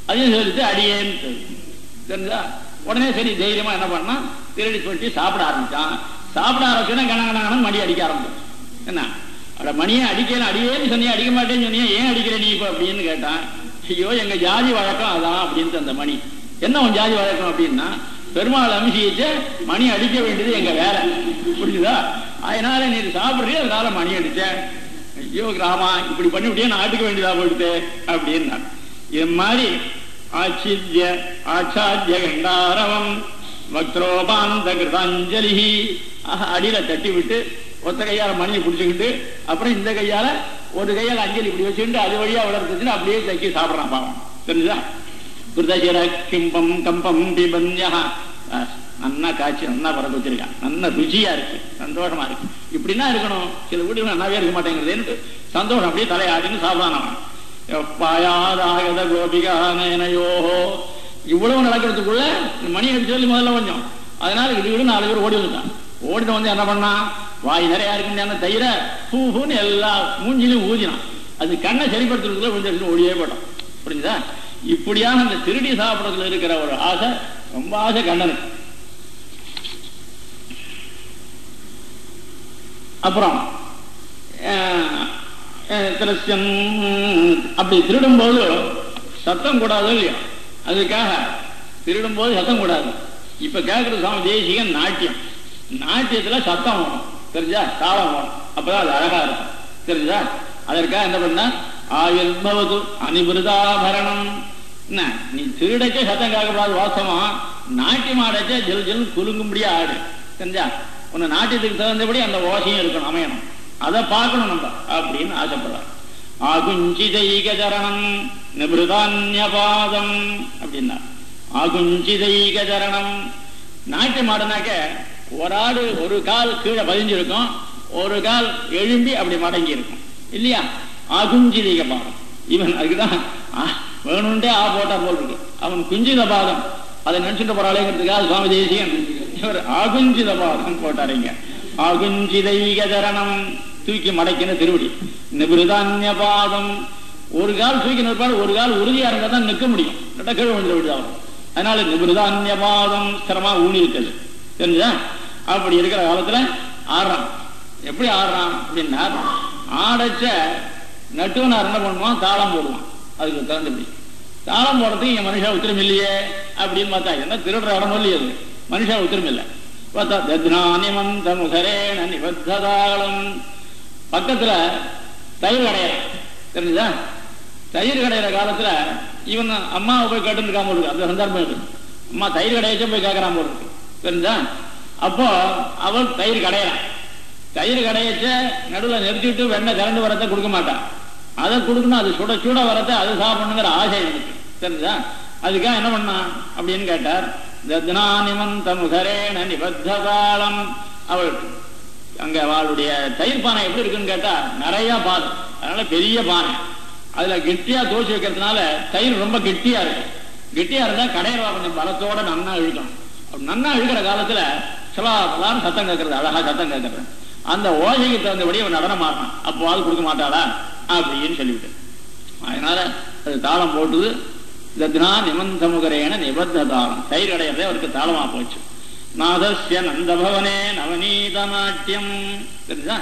அதையும் சொல்லிட்டு அடியேன்னு சொல்லு. தெரிஞ்சா உடனே சரி தைரியமா என்ன பண்ணா திருடி சொல்லி சாப்பிட ஆரம்பிச்சான் சாப்பிட ஆரம்பிச்சோன்னா கணக்கணக்கணும் மணி அடிக்க ஆரம்பிச்சு என்ன அட மணியை அடிக்கல அடியேன்னு சொன்னியே அடிக்க மாட்டேன்னு சொன்னியே ஏன் அடிக்கிற நீ இப்ப அப்படின்னு கேட்டான் ஐயோ எங்க ஜாதி வழக்கம் அதான் அப்படின்ட்டு அந்த மணி என்ன உன் ஜாதி வழக்கம் அப்படின்னா பெருமாள் அமிசிச்சு மணி அடிக்க வேண்டியது எங்க வேலை புரிஞ்சுதா அதனால நீ சாப்பிடுறிய அதனால மணி அடிச்சேன் ஐயோ கிராமா இப்படி பண்ணி விட்டியே நான் ஆட்டுக்க வேண்டியதா போயிடுது அப்படின்னா இது மாதிரி ஆச்சித்ய ஆச்சாத்திய கண்டாரவம் வக்ரோபாந்த கிருதாஞ்சலி அடியில தட்டி விட்டு ஒத்த கையால மணியை பிடிச்சுக்கிட்டு அப்புறம் இந்த கையால ஒரு கையால அஞ்சலி இப்படி வச்சுக்கிட்டு அது வழியா வளர்த்துச்சுன்னு அப்படியே தைக்கி சாப்பிடறான் பாவம் தெரிஞ்சுதா கிருதஜர கிம்பம் கம்பம் பிபன்யா நன்னா காய்ச்சி நன்னா பறக்க வச்சிருக்கான் நல்ல ருச்சியா இருக்கு சந்தோஷமா இருக்கு இப்படின்னா இருக்கணும் சில வீடுகள் நல்லாவே இருக்க மாட்டேங்கிறது சந்தோஷம் அப்படியே தலையாடின்னு சாப்பிடான் அவன் எப்பாயாதாகத கோபிகானயோஹோ இவ்வளவு நடக்கிறதுக்குள்ள இந்த மணி அடிச்சு சொல்லி முதல்ல கொஞ்சம் அதனால இது விட நாலு பேர் ஓடி வந்துட்டான் ஓடிட்டு வந்து என்ன பண்ணான் வாய் நிறையா இருக்குன்னு தயிர பூ பூன்னு எல்லா மூஞ்சிலையும் ஊதினான் அது கண்ணை சரிப்படுத்துறதுக்குள்ள கொஞ்சம் ஓடியே போட்டோம் புரிஞ்சுதா இப்படியாக அந்த திருடி சாப்பிடறதுல இருக்கிற ஒரு ஆசை ரொம்ப ஆசை கண்ணனுக்கு அப்புறம் அஹ், அஹ், திரஸ்யம் அப்படி திருடும்போது சத்தம் கூடாதோ இல்லையோ அதுக்காக திருடும்போது சத்தம் கூடாது இப்ப கேட்கறது சுவாமி தேசிகன் நாட்டியம் நாட்டியத்துல சத்தம் வேணும் தெரிஞ்சா தாளம் வேணும் அப்பதான் அது அழகா இருக்கும் தெரிஞ்சா அதற்காக என்ன பண்ண ஆயுர்பவது அனிபிருதாபரணம் என்ன நீ திருடச்சே சத்தம் கேட்கக்கூடாது வாசமா நாட்டியம் ஆடச்சே ஜெல் ஜெல் குலுங்கும்படியா ஆடு தெரிஞ்சா உன்னை நாட்டியத்துக்கு தகுந்தபடி அந்த ஓசையும் இருக்கணும் அமையணும் அதை பார்க்கணும் நம்ம அப்படின்னு ஆசைப்படுறார் ஆகுஞ்சிதைக சரணம் நிபிருதான்யபாதம் அப்படின்னா ஆகுஞ்சிதைக சரணம் நாட்டியம் ஆடுனாக்க ஒரு ஆடு ஒரு கால் கீழே பதிஞ்சிருக்கும் ஒரு கால் எழும்பி அப்படி மடங்கி இருக்கும் இல்லையா ஆகுஞ்சிதைக பாதம் இவன் அதுக்குதான் ஆ, வேணும்ட்டே ஆ போட்டா போல் இருக்கு அவன் குஞ்சித பாதம் அதை நினைச்சுட்டு போறாளேங்கிறதுக்காக சுவாமி தேசியன் இவர் ஆகுஞ்சித பாதம் போட்டாருங்க ஆகுஞ்சிதைக சரணம் தூக்கி மடக்கின திருவடி நிபிருதான்ய பாதம் ஒரு கால் தூக்கி நிற்பாடு ஒரு கால் உறுதியா இருந்தா தான் நிற்க முடியும் இல்லாட்டா கீழே விழுந்து விடுதாகும் அதனால நிபிருதான்ய பாதம் ஸ்திரமா ஊனி இருக்குது தெரிஞ்சா அப்படி இருக்கிற காலத்துல ஆடுறான் எப்படி ஆடுறான் அப்படின்னா ஆடச்ச நட்டுவனார் என்ன பண்ணுவான் தாளம் போடுவான் அதுக்கு தகுந்தபடி தாளம் போடுறதுக்கு இங்க மனுஷா உத்திரம் இல்லையே அப்படின்னு பார்த்தா என்ன திருடுற இடம் இல்லையே அது மனுஷா உத்திரம் இல்லை பார்த்தா தத்னானிமந்த முகரேன நிபத்ததாளம் பக்கத்துல தயிர் கடையிறான் தெரிஞ்சுதா தயிர் கடையிற காலத்துல இவன் அம்மாவை போய் கேட்டு இருக்காம இருக்கு அந்த சந்தர்ப்பம் இது அம்மா தயிர் கடையச்சும் போய் கேட்கறாம இருக்கு தெரிஞ்சா அப்போ அவள் தயிர் கடையிறான் தயிர் கடையச்ச நடுவில் நிறுத்திட்டு வெண்ணெய் திரண்டு வரத்தை கொடுக்க மாட்டான் அதை கொடுக்கணும் அது சுட சுட வரத்தை அது சாப்பிடணுங்கிற ஆசை எனக்கு தெரிஞ்சா அதுக்காக என்ன பண்ணான் அப்படின்னு கேட்டார் தத்னானிமந்த முகரேன நிபத்தகாலம் அவள் அங்க அவளுடைய தயிர் பானை எப்படி இருக்குன்னு கேட்டா நிறைய பால் அதனால பெரிய பானை அதுல கெட்டியா தோசி வைக்கிறதுனால தயிர் ரொம்ப கெட்டியா இருக்கு கெட்டியா இருந்தா கடையில கொஞ்சம் பலத்தோட நன்னா இழுக்கணும் அப்படி நன்னா இழுக்கிற காலத்துல சிலா பலான்னு சத்தம் கேட்கறது அழகா சத்தம் கேட்கறது அந்த ஓசைக்கு தகுந்தபடி அவன் நடனம் ஆடுறான் அப்போ அது கொடுக்க மாட்டாளா அப்படின்னு சொல்லிவிட்டு அதனால அது தாளம் போட்டுது தத்னா நிமந்த முகரேன நிபத்த தாளம் தயிர் அடையிறதே அவருக்கு தாளமா போச்சு நாதஸ்ய நந்தபவனே நவநீத நாட்டியம் தெரிஞ்சா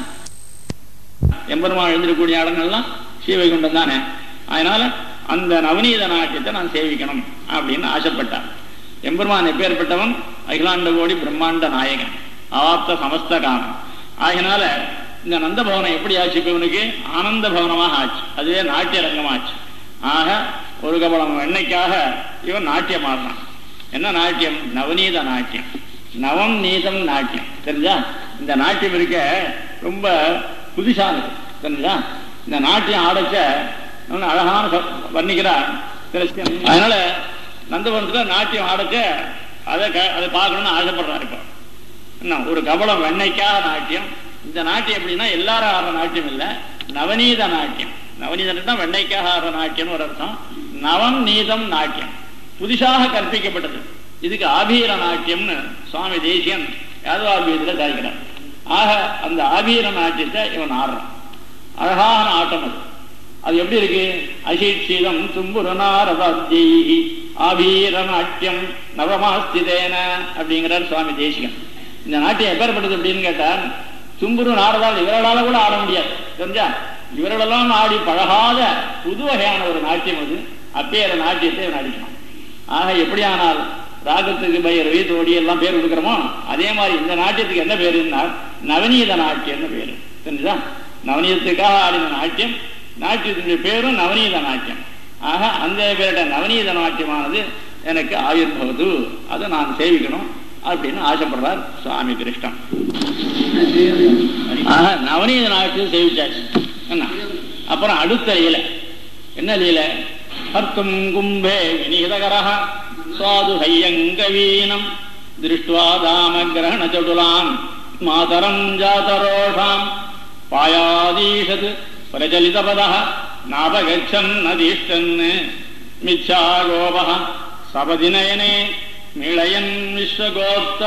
எம்பெருமாள் எழுந்திருக்கக்கூடிய இடங்கள்லாம் ஸ்ரீவைகுண்டம் தானே அதனால அந்த நவநீத நாட்டியத்தை நான் சேவிக்கணும் அப்படின்னு ஆசைப்பட்டார் எம்பெருமான் எப்பேற்பட்டவன் அகிலாண்ட கோடி பிரம்மாண்ட நாயகன் ஆப்த சமஸ்த காமன் ஆகினால இந்த நந்த பவனம் எப்படி ஆச்சு இப்ப இவனுக்கு ஆனந்த பவனமாக ஆச்சு அதுவே நாட்டிய ரங்கமாச்சு ஆக ஒரு கபலம் எண்ணெய்க்காக இவன் நாட்டியம் ஆடுறான் என்ன நாட்டியம் நவநீத நாட்டியம் நவம் நீதம் நாட்டியம் தெரிஞ்சா இந்த நாட்டியம் இருக்க ரொம்ப புதுசானது தெரிஞ்சா இந்த நாட்டியம் ஆடச்ச நல்ல அழகான சொ- வர்ணிக்கிறார் திரஸ்யம். அதனால நந்தவனத்துல நாட்டியம் ஆடச்ச அதை க- அதை பார்க்கணும்னு ஆசைப்படுறாரு இப்போ என்ன ஒரு கபலம் வெண்ணைக்காக நாட்டியம் இந்த நாட்டியம் எப்படின்னா எல்லாரும் ஆடுற நாட்டியம் இல்ல நவநீத நாட்டியம் நவநீதம் வெண்ணைக்காக ஆடுற நாட்டியம்னு ஒரு அர்த்தம் நவம் நீதம் நாட்டியம் புதுசாக கற்பிக்கப்பட்டது இதுக்கு ஆபீர நாட்டியம்னு சுவாமி தேசியன் யாதவாபீரத்தில் சாதிக்கிறார் ஆக அந்த ஆபீர நாட்டியத்தை இவன் ஆடுறான் அழகான ஆட்டம் அது அது எப்படி இருக்கு அசிக்ஷிதம் தும்புரநாரதாத்யி ஆபீர நாட்டியம் நவமாஸ்திதேன அப்படிங்கிறார் சுவாமி தேசிகன் இந்த நாட்டியம் எப்பேற்பட்டது அப்படின்னு கேட்டா தும்புரு நாரதால் இவர்களால கூட ஆட முடியாது தெரிஞ்சா இவர்களெல்லாம் ஆடி பழகாத புது வகையான ஒரு நாட்டியம் அது அப்பேற நாட்டியத்தை இவன் அடிக்கணும் ஆக எப்படியானால் ராகத்துக்கு பைரவி தோடி எல்லாம் பேர் கொடுக்குறோமோ அதே மாதிரி இந்த நாட்டியத்துக்கு என்ன பேருன்னா நவநீத நாட்டியம்னு பேரு தெரிஞ்சுதா நவநீதத்துக்காக ஆடின நாட்டியம் நாட்டியத்தினுடைய பேரும் நவநீத நாட்டியம் ஆக அந்த பேரிட்ட நவநீத நாட்டியமானது எனக்கு ஆயுர்பவது அதை நான் சேவிக்கணும் அப்படின்னு ஆசைப்படுறார் சுவாமி கிருஷ்ணன் ஆக நவநீத நாட்டியம் சேவிச்சாச்சு என்ன அப்புறம் அடுத்த லீலை என்ன லீலை ஹர்த்தும் கும்பே விநீதகரஹ சுவாது ஹையங்கவீனம் திருஷ்டுவா தாம கிரகண சடுலாம் மாதரம் ஜாதரோஷாம் பாயாதீஷத் பிரச்சலிதபதः நாபகச்சன் அதிஷ்டன் மிச்சா கோபः சபதி நயனே மிளையன் விஸ்வகோப்தா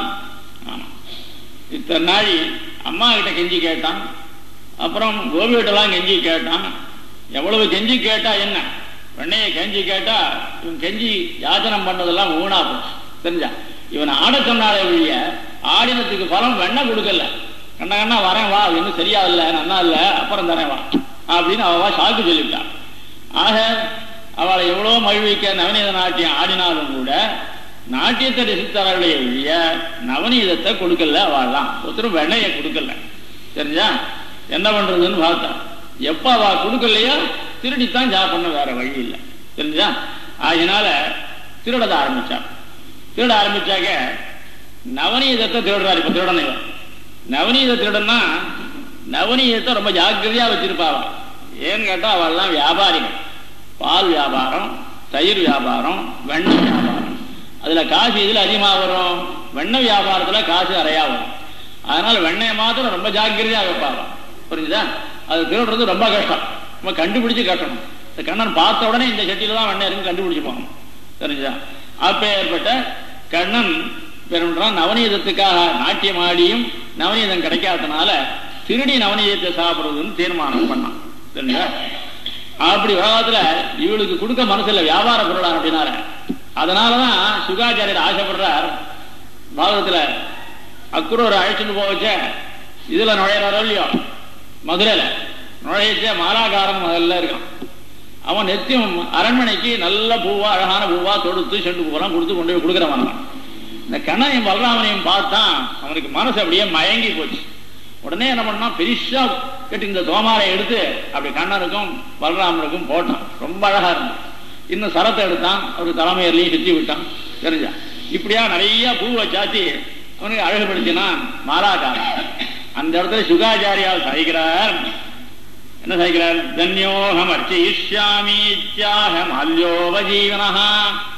ஆமா இத்தனை நாள் அம்மா கிட்ட கெஞ்சி கேட்டான் அப்புறம் கோபிகிட்டலாம் கெஞ்சி கேட்டான் எவ்வளவு கெஞ்சி கேட்டா என்ன வெண்ணையை கெஞ்சி கேட்டா இவன் கெஞ்சி யாச்சனம் பண்ணதெல்லாம் ஊனா போச்சு தெரிஞ்சா இவன் ஆட சொன்னாலே ஒழிய ஆடினத்துக்கு பலம் வெண்ணெய் கொடுக்கல கண்ண கண்ணா வரேன் வா இன்னும் சரியா இல்ல நன்னா இல்ல அப்புறம் தரேன் வா அப்படின்னு அவ சாக்கு சொல்லிவிட்டான் ஆக அவளை எவ்வளவு மகிழ்விக்க நவநீத நாட்டியம் ஆடினாலும் கூட நாட்டியத்தை ரசித்தார்களே ஒழிய நவநீதத்தை கொடுக்கல அவள்லாம் ஒருத்தரும் வெண்ணையை கொடுக்கல தெரிஞ்சா என்ன பண்றதுன்னு பார்த்தா எப்ப அவ கொடுக்கலையோ திருடித்தான் சாப்பிடணும் வேற வழி இல்லை தெரிஞ்சா அதனால திருடத ஆரம்பிச்சான் திருட ஆரம்பிச்சாக்க நவநீதத்தை திருடுறாரு இப்ப திருடனை இவன். நவநீத திருடன்னா நவநீதத்தை ரொம்ப ஜாக்கிரதையா வச்சிருப்பாவா ஏன்னு கேட்டா அவெல்லாம் வியாபாரிகள் பால் வியாபாரம் தயிர் வியாபாரம் வெண்ணெய் வியாபாரம் அதுல காசு இதுல அதிகமா வரும் வெண்ணெய் வியாபாரத்துல காசு அறையா வரும் அதனால வெண்ணெயை மாத்திரம் ரொம்ப ஜாக்கிரதையா வைப்பாங்க புரிஞ்சுதா அது திருடுறது ரொம்ப கஷ்டம் நம்ம கண்டுபிடிச்சு கட்டணும் இந்த கண்ணன் பார்த்த உடனே இந்த சட்டியில தான் வெண்ணெய் இருக்கு கண்டுபிடிச்சு போகணும் தெரிஞ்சுதா அப்ப ஏற்பட்ட கண்ணன் பெரும்பாலும் நவநீதத்துக்காக நாட்டியம் ஆடியும் நவநீதம் கிடைக்காதனால திருடி நவநீதத்தை சாப்பிடுறதுன்னு தீர்மானம் பண்ணான் தெரிஞ்சா அப்படி உலகத்துல இவளுக்கு கொடுக்க மனசுல வியாபார பொருளா அப்படின்னால அதனாலதான் சுகாச்சாரியர் ஆசைப்படுறார் பாரதத்துல அக்குரோர் அழைச்சிட்டு போக வச்ச இதுல நுழையிறாரோ இல்லையோ மதுரையில நுழைச்ச மாலாகாரன் முதல்ல இருக்கான் அவன் நெத்தியம் அரண்மனைக்கு நல்ல பூவா அழகான பூவா தொடுத்து செண்டு பூவெல்லாம் கொடுத்து கொண்டு போய் கொடுக்குறவன் அவன். இந்த கண்ணனையும் பலராமனையும் பார்த்தான் அவனுக்கு மனசு அப்படியே மயங்கி போச்சு உடனே என்ன பண்ணான் பெரிசா கட்டி இந்த தோமாரை எடுத்து அப்படி கண்ணனுக்கும் பலராமனுக்கும் போட்டான் ரொம்ப அழகா இருந்தது இன்னும் சரத்தை எடுத்தான் அவருக்கு தலைமையிலையும் சுத்தி விட்டான் தெரிஞ்சா இப்படியா நிறைய பூவை சாத்தி அவனுக்கு அழகுபடுத்தினான் மாலாக்காரன் அந்த இடத்துல சுகாச்சாரியால் சாய்கிறார் என்ன சாய்க்கிறார் தன்யோகம் அர்ச்சயிஷ்யாமி இத்யாக மால்யோபஜீவனஹா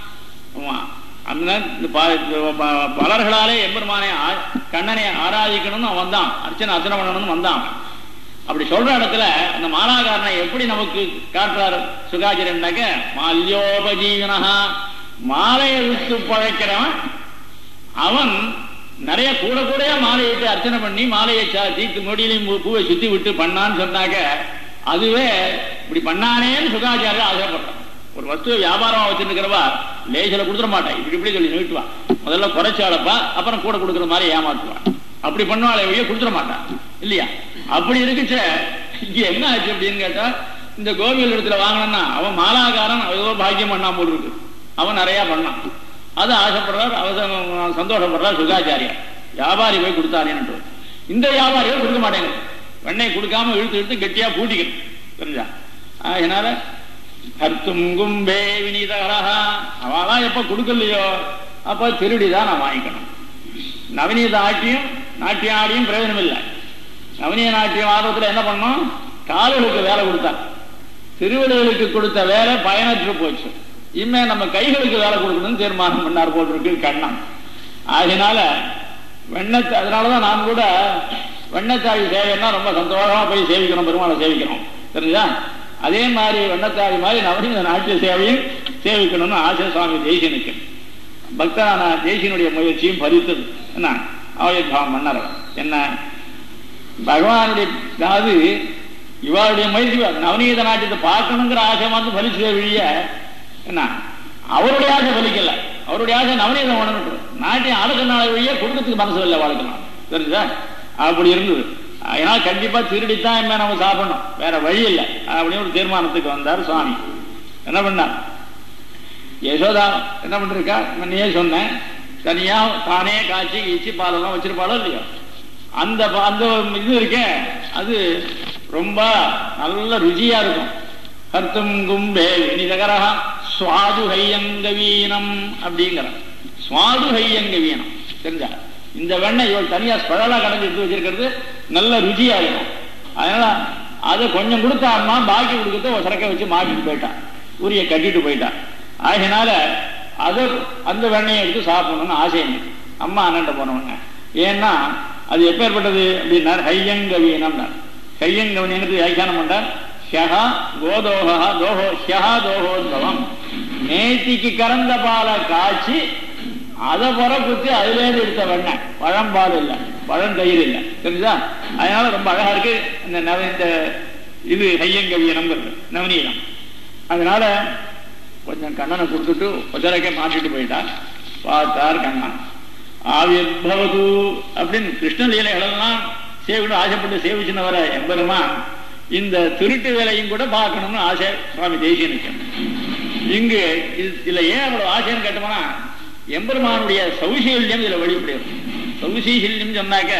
ஆமா அந்த இந்த ப- ப- பலர்களாலே எம்பெருமானை ஆ- கண்ணனை ஆராதிக்கணும்னு அவன் வந்தான் அர்ச்சனை அர்ச்சனை பண்ணணும்னு வந்தான் அப்படி சொல்ற இடத்துல அந்த மாலாகாரனை எப்படி நமக்கு காட்டுறார் சுகாச்சரியம்னாக்க மால்யோபஜீவனஹா மாலையை விட்டு பழைக்கிறவன் அவன் நிறைய கூட கூடயா மாலையிட்டு அர்ச்சனை பண்ணி மாலையை சாத்தி நொடியிலையும் பூ- பூவை சுத்தி விட்டு பண்ணான்னு சொன்னாக்க அதுவே இப்படி பண்ணானேன்னு சுகாச்சாரியர் ஆசைப்படுறான் ஒரு வஸ்துவை வியாபாரமா வச்சிருக்கிறவா லேசில கொடுத்துட மாட்டான் இப்படி இப்படி சொல்லி நீட்டுவா முதல்ல குறைச்சு அளப்பா அப்புறம் கூட கொடுக்குற மாதிரி ஏமாத்துவா அப்படி பண்ணுவாளே வெளியே கொடுத்துட மாட்டான் இல்லையா அப்படி இருக்குச்ச இங்க என்ன ஆச்சு அப்படின்னு கேட்டா இந்த கோவில் இடத்துல வாங்கினா அவன் மாலாகாரன் ஏதோ பாக்கியம் பண்ணாம போல் இருக்கு அவன் நிறைய பண்ணான் அது ஆசைப்படுறார் அவசரம் சந்தோஷப்படுறார் சுகாச்சாரியார் வியாபாரி போய் கொடுத்தாரேன்னு இந்த வியாபாரிகள் கொடுக்க மாட்டேங்க வெண்ணெய் கொடுக்காம இழுத்து இழுத்து கெட்டியா பூட்டிக்கணும் தெரிஞ்சா அதனால கர்த்தும் கும்பே வினீதகரஹா அவெல்லாம் எப்ப கொடுக்கலையோ அப்ப திருடிதான் நான் வாங்கிக்கணும் நவநீத ஆட்டியும் நாட்டிய ஆடியும் பிரயோஜனம் இல்லை நவநீத நாட்டியம் ஆர்வத்தில் என்ன பண்ணோம் கால்களுக்கு வேலை கொடுத்தார் திருவிழிகளுக்கு கொடுத்த வேலை பயனற்று போச்சு இனிமே நம்ம கைகளுக்கு வேலை கொடுக்கணும்னு தீர்மானம் பண்ணார் போல் இருக்கு கண்ணன் ஆகினால வெண்ணத்தை அதனாலதான் நான் கூட வெண்ணத்தாழி சேவைன்னா ரொம்ப சந்தோஷமா போய் சேவிக்கணும் பெருமாளை சேவிக்கணும் தெரியுதா அதே மாதிரி வெண்ணத்தாழி மாதிரி நவநீத நாட்டிய சேவையும் சேவிக்கணும்னு ஆசை சுவாமி தேசியனுக்கு பக்தரான தேசியனுடைய முயற்சியும் பறித்தது என்ன ஆயுர்பாவம் மன்னர் என்ன பகவானுடைய அதாவது இவருடைய முயற்சி நவநீத நாட்டியத்தை பார்க்கணுங்கிற ஆசை வந்து பலிச்சதே வழிய என்ன அவருடைய ஆசை பலிக்கல அவருடைய ஆசை நவநீதம் உணர்ந்து நாட்டியம் ஆளுக்கனால வழிய குடும்பத்துக்கு மனசு இல்லை வாழ்க்கலாம் தெரிஞ்சுதா அப்படி இருந்தது அதனால கண்டிப்பா திருடித்தான் இனிமே நம்ம சாப்பிடணும் வேற வழி இல்லை அப்படின்னு ஒரு தீர்மானத்துக்கு வந்தார் சுவாமி என்ன பண்ணார் யசோதா என்ன பண்ணிருக்கா நீயே சொன்னேன் தனியா தானே காய்ச்சி ஈச்சி பாலெல்லாம் வச்சிருப்பாளோ இல்லையோ அந்த ப- அந்த இது இருக்கே அது ரொம்ப நல்ல ருச்சியா இருக்கும் கர்த்தும் கும்பே வினிதகரா சுவாது ஹையங்கவீனம் அப்படிங்கிற சுவாது ஹையங்கவீனம் தெரிஞ்சா இந்த வெண்ணெய் இவள் தனியா ஸ்பெஷலா கடைஞ்சி எடுத்து வச்சிருக்கிறது நல்ல ருச்சியா இருக்கும் அதனால அதை கொஞ்சம் கொடுத்தாருன்னா பாக்கி கொடுக்கறத ஒரு சரக்கை வச்சு மாட்டிட்டு போயிட்டான் உரிய கட்டிட்டு போயிட்டான் ஆகையினால அதை அந்த வெண்ணெயை எடுத்து சாப்பிடணும்னு ஆசை எனக்கு அம்மா அண்ணன்ட்ட போனவங்க ஏன்னா அது எப்பேற்பட்டது அப்படின்னார் ஹையங்கவீனம் ஹையங்கவீனத்துக்கு வியாக்கியானம் பண்ணார் ஹ்யஹா கோதோகா தோஹோ ஹ்யஹா தோஹோத்பவம் நேத்திக்கு கறந்த பாலை காய்ச்சி அதை புற குத்தி அதுலேருந்து எடுத்த வெண்ணெய் பழம்பால் இல்லை பழந்தயிர் இல்லை தெரிஞ்சுதா அதனால ரொம்ப அழகா இருக்கு இந்த நவ இந்த இது ஹையங்கவீனம்ங்கிறது நவநீதம் அதனால கொஞ்சம் கண்ணனை கொடுத்துட்டு ஒசரைக்க மாட்டிட்டு போயிட்டார் பார்த்தார் கண்ணன் ஆவிர்பவது அப்படின்னு கிருஷ்ண லீலைகளெல்லாம் சேவிக்கணும் ஆசைப்பட்டு சேவிச்சுன்னு வர எம்பெருமான் இந்த திருட்டு வேலையும் கூட பார்க்கணும்னு ஆசை சுவாமி தேசியனுக்கு இங்கு இது இதுல ஏன் அவ்வளவு ஆசைன்னு கேட்டோம்னா எம்பெருமானுடைய சௌசீல்யம் இதுல வெளிப்படையும் சௌசீல்யம் சொன்னாக்க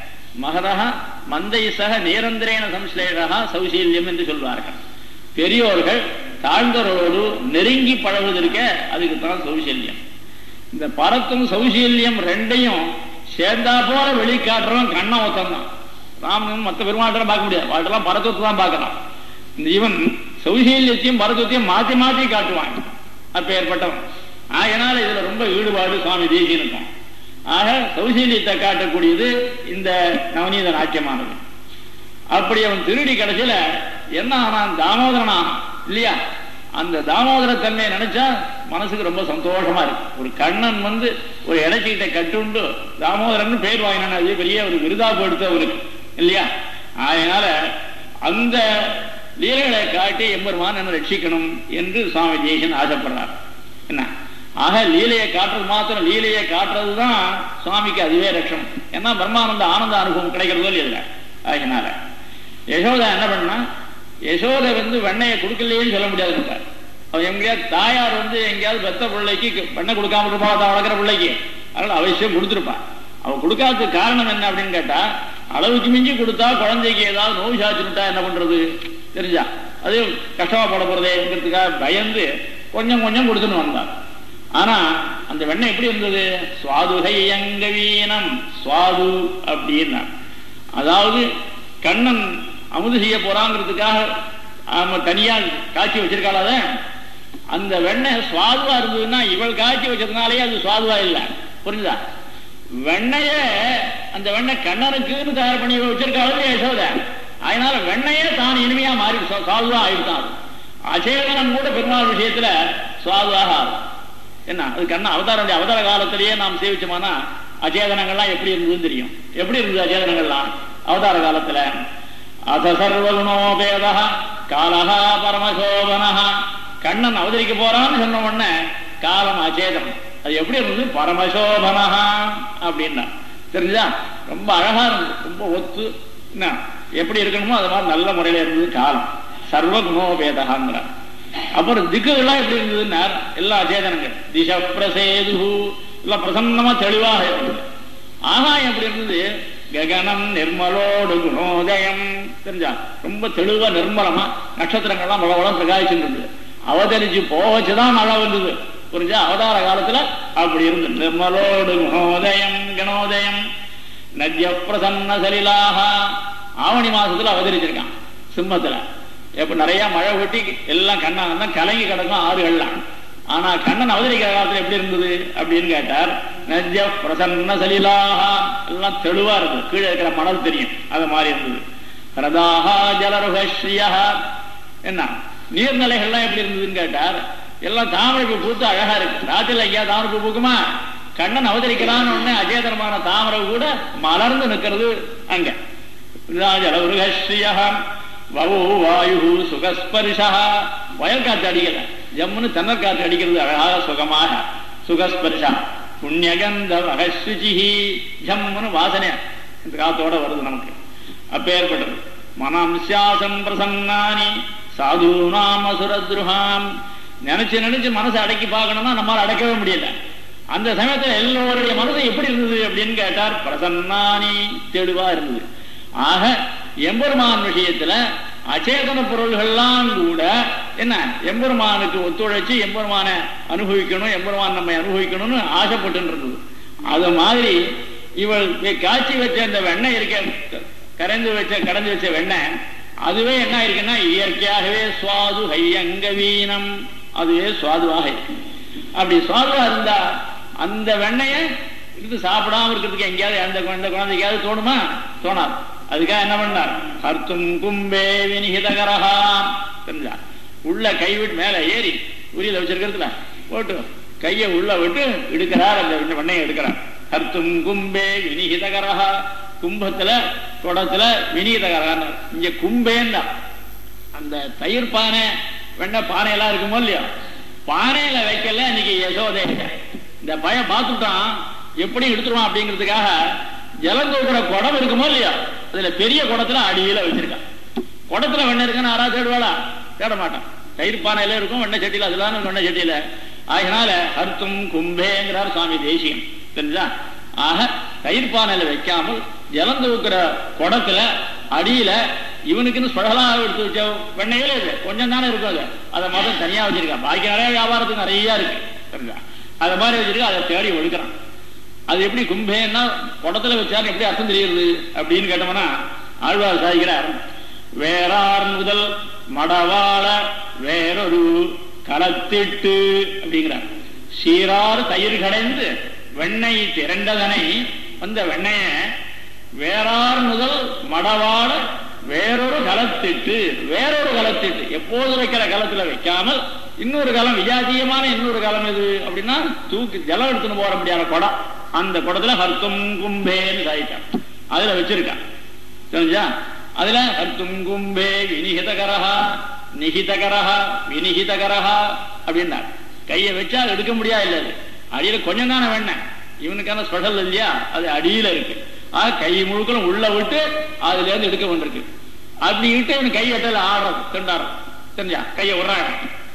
மகதா மந்தை சக நிரந்தரேன சம்ஸ்லேஷா சௌசீல்யம் என்று சொல்வார்கள் பெரியோர்கள் தாழ்ந்தவரோடு நெருங்கி பழகுவதற்க அதுக்கு தான் சௌசல்யம் இந்த பரத்தும் சௌசல்யம் ரெண்டையும் சேர்ந்தா போல வெளிக்காட்டுறவன் கண்ணன் ஒருத்தன் தான் ராமனும் மற்ற பெருமாட்டெல்லாம் பார்க்க முடியாது வாழ்க்கெல்லாம் பரத்துவத்தை தான் பார்க்கலாம் இந்த இவன் சௌசல்யத்தையும் பரத்துவத்தையும் மாத்தி மாத்தி காட்டுவான் அப்ப ஏற்பட்டவன் ஆகையினால இதுல ரொம்ப ஈடுபாடு சுவாமி தேசியனுக்கும் ஆக சௌசல்யத்தை காட்டக்கூடியது இந்த நவநீத நாட்டியமானது அப்படி அவன் திருடி கடைசியில என்ன ஆனான் தாமோதரனா இல்லையா அந்த தாமோதர தன்மையை நினைச்சா மனசுக்கு ரொம்ப சந்தோஷமா இருக்கு ஒரு கண்ணன் வந்து ஒரு இடைச்சிக்கிட்ட கட்டுண்டு தாமோதரன் பேர் வாங்கினான் அது பெரிய ஒரு விருதா கொடுத்த அவருக்கு இல்லையா அதனால அந்த லீலைகளை காட்டி எம்பெருமான் என்ன ரட்சிக்கணும் என்று சுவாமி ஜெயசன் ஆசைப்படுறார் என்ன ஆக லீலையை காட்டுறது மாத்திரம் லீலையை காட்டுறது தான் சுவாமிக்கு அதுவே ரட்சணம் ஏன்னா பிரம்மானந்த ஆனந்த அனுபவம் கிடைக்கிறதோ இல்லை அதனால யசோதா என்ன பண்ணா யசோதை வந்து வெண்ணையை கொடுக்கலையேன்னு சொல்ல முடியாது அவ எங்கேயாவது தாயார் வந்து எங்கேயாவது பெத்த பிள்ளைக்கு வெண்ணெய் கொடுக்காம இருப்பா தான் வளர்க்குற பிள்ளைக்கு அதனால அவசியம் கொடுத்துருப்பா அவ கொடுக்காததுக்கு காரணம் என்ன அப்படின்னு கேட்டா அளவுக்கு மிஞ்சி கொடுத்தா குழந்தைக்கு ஏதாவது நோய் சாச்சுட்டா என்ன பண்றது தெரிஞ்சா அது கஷ்டமா போட போறதேங்கிறதுக்காக பயந்து கொஞ்சம் கொஞ்சம் கொடுத்துன்னு வந்தார் ஆனா அந்த வெண்ணெய் எப்படி இருந்தது சுவாதுகையங்கவீனம் சுவாது அப்படின்னா அதாவது கண்ணன் அமுது செய்ய போறாங்கிறதுக்காக ஆமா தனியா காய்ச்சி வச்சிருக்காளாத அந்த வெண்ணெய் சுவாதுவா இருந்ததுன்னா இவள் காய்ச்சி வச்சதுனாலே அது சுவாதுவா இல்லை புரிஞ்சுதா வெண்ணைய அந்த வெண்ணெய் கண்ணனுக்குன்னு தயார் பண்ணி வச்சிருக்காள் யசோத அதனால வெண்ணையே தான் இனிமையா மாறி சுவாதுவா ஆயிடுதான் அசேகனம் கூட பெருமாள் விஷயத்துல சுவாதுவாக ஆகும் என்ன அது கண்ண அவதாரம் அவதார காலத்திலேயே நாம் சேவிச்சோம்னா அச்சேதனங்கள்லாம் எப்படி இருந்ததுன்னு தெரியும் எப்படி இருந்தது அச்சேதனங்கள்லாம் அவதார காலத்துல அத சர்வகுணோபேத காலஹா பரமசோபனஹா கண்ணன் அவதரிக்க போறான்னு சொன்ன உடனே காலம் அச்சேதனம் அது எப்படி இருந்தது பரமசோபனஹா அப்படின்னா தெரிஞ்சுதா ரொம்ப அழகா இருந்தது ரொம்ப ஒத்து என்ன எப்படி இருக்கணுமோ அது மாதிரி நல்ல முறையில இருந்தது காலம் சர்வகுணோபேதகாங்கிற அப்புறம் திக்குகள்லாம் எப்படி இருந்ததுன்னா எல்லா அச்சேதனங்கள் திச பிரசேது எல்லாம் பிரசன்னமா தெளிவாக இருந்தது ஆகாயம் எப்படி இருந்தது ககனம் நிர்மலோடு குணோதயம் தெரிஞ்சா ரொம்ப தெளிவா நிர்மலமா நட்சத்திரங்கள்லாம் பலவளம் பிரகாசிச்சுட்டு இருந்தது அவதரிச்சு போவச்சுதான் மழை வந்தது புரிஞ்சா அவதார காலத்துல அப்படி இருந்து நிர்மலோடு குணோதயம் கணோதயம் நஜ்ய பிரசன்ன சலிலாக ஆவணி மாசத்துல அவதரிச்சிருக்கான் சிம்மத்துல எப்ப நிறைய மழை கொட்டி எல்லாம் கண்ணன் தான் கலங்கி கிடக்கும் ஆறுகள்லாம் ஆனா கண்ணன் அவதரிக்கிற காலத்துல எப்படி இருந்தது அப்படின்னு கேட்டார் நஜ்ய பிரசன்ன சலிலாக எல்லாம் தெளிவா இருக்கு கீழே இருக்கிற மணல் தெரியும் அது மாதிரி இருந்தது ரதாகா ஜலருகஸ்ரீயா என்ன நீர்நிலைகள்லாம் எப்படி இருந்ததுன்னு கேட்டார் எல்லாம் தாமரை பூ பூத்து அழகா இருக்கு ராத்திரில எங்கேயா தாமரை பூ பூக்குமா கண்ணன் அவதரிக்கிறான்னு உடனே அஜேதரமான தாமரை கூட மலர்ந்து நிற்கிறது அங்க ஜலருகஸ்ரீயா வவோ வாயு சுகஸ்பரிசா வயல் காத்து அடிக்கல ஜம்முன்னு தென்னல் காத்து அடிக்கிறது அழகாக சுகமாக சுகஸ்பரிசா புண்ணியகந்த வகசுச்சிஹி ஜம்முன்னு வாசனை இந்த காத்தோட வருது நமக்கு அப்பேற்பட்டது மனம்சியாசம் பிரசன்னானி சாதுனாம் அசுரத்ருஹாம் நினைச்சு நினைச்சு மனசை அடக்கி பார்க்கணும்னா நம்மால அடக்கவே முடியல அந்த சமயத்துல எல்லோருடைய மனசு எப்படி இருந்தது அப்படின்னு கேட்டார் பிரசன்னானி தெளிவா இருந்தது ஆக எம்பெருமான் விஷயத்துல அச்சேதன பொருள்கள்லாம் கூட என்ன எம்பெருமானுக்கு ஒத்துழைச்சு எம்பெருமானை அனுபவிக்கணும் எம்பெருமான் நம்மை அனுபவிக்கணும்னு ஆசைப்பட்டு இருந்தது அது மாதிரி இவள் காய்ச்சி வச்ச அந்த வெண்ணெய் இருக்க கரைந்து வச்ச கடைஞ்சு வச்ச வெண்ணெய் அதுவே என்ன இருக்குன்னா இயற்கையாகவே சுவாது ஹையங்க வீணம் அதுவே சுவாதுவாக இருக்கு அப்படி சுவாதுவா இருந்தா அந்த வெண்ணைய இது சாப்பிடாம இருக்கிறதுக்கு எங்கேயாவது எந்த குழந்தை குழந்தைக்காவது தோணுமா தோணாது அதுக்காக என்ன பண்ணார் கர்த்தும் கும்பே வினிகிதகரஹா தெரிஞ்சா உள்ள கை விட்டு மேல ஏறி உரியில வச்சிருக்கிறதுல போட்டு கையை உள்ள விட்டு எடுக்கிறார் அந்த வெண்ணையை எடுக்கிறார் கர்த்தும் கும்பே வினிகிதகரஹா கும்பத்துல குடத்துல வினிகிதகரஹா இங்க கும்பேன்னா அந்த தயிர் பானை வெண்ணெய் பானை எல்லாம் இருக்குமோ இல்லையோ பானையில வைக்கல இன்னைக்கு யசோதே இந்த பையன் பார்த்துட்டான் எப்படி எடுத்துருவான் அப்படிங்கிறதுக்காக ஜலம் தூக்குற குடம் இருக்குமோ இல்லையா அதுல பெரிய குடத்துல அடியில வச்சிருக்கான் குடத்துல வெண்ணெய் இருக்குன்னு யாரா தேடுவாளா தேட மாட்டான் தயிர் பானையில இருக்கும் வெண்ணெய் சட்டியில அதுதான் வெண்ணெய் சட்டியில அதனால அர்த்தம் கும்பேங்கிறார் சுவாமி தேசியம் தெரிஞ்சா ஆக தயிர் பானையில வைக்காமல் ஜலம் தூக்குற குடத்துல அடியில இவனுக்குன்னு ஸ்பெஷலாக எடுத்து வச்ச வெண்ணையில இல்லை கொஞ்சம் தானே இருக்கும் அது அதை மொத்தம் தனியா வச்சிருக்கான் பாக்கி நிறைய வியாபாரத்துக்கு நிறைய இருக்கு தெரிஞ்சா அதை மாதிரி வச்சிருக்க அதை தேடி ஒழுக்கிறான் அது எப்படி கும்பேன்னா குடத்துல வச்சாலும் எப்படி அர்த்தம் தெரியுது அப்படின்னு கேட்டோம்னா ஆழ்வார் சாதிக்கிறார் வேறார் முதல் மடவாள வேறொரு களத்திட்டு அப்படிங்கிறார் சீரார் தயிர் கடைந்து வெண்ணெய் திரண்டதனை அந்த வெண்ணைய வேறார் முதல் மடவாள வேறொரு கலத்திட்டு வேறொரு கலத்திட்டு எப்போது வைக்கிற கலத்துல வைக்காமல் இன்னொரு காலம் விஜாதியமான இன்னொரு காலம் எது அப்படின்னா தூக்கி ஜலம் எடுத்துன்னு போற முடியாத குடம் அந்த குடத்துல ஹர்த்தும் கும்பேன்னு சாயிட்டான் அதுல வச்சிருக்கான் தெரிஞ்சா அதுல ஹர்த்தும் கும்பே வினிகிதகரஹா நிகிதகரஹா வினிகிதகரஹா அப்படின்னா கையை வச்சா அது எடுக்க முடியாது இல்லை அது அடியில கொஞ்சம் தானே வேணேன் இவனுக்கான ஸ்பெஷல் இல்லையா அது அடியில இருக்கு ஆக கை முழுக்களும் உள்ள விட்டு அதுல இருந்து எடுக்க வேண்டியிருக்கு அப்படி விட்டு இவன் கை எட்டல ஆடுறது திண்டாடுறது தெரிஞ்சா கையை விடுறாங்க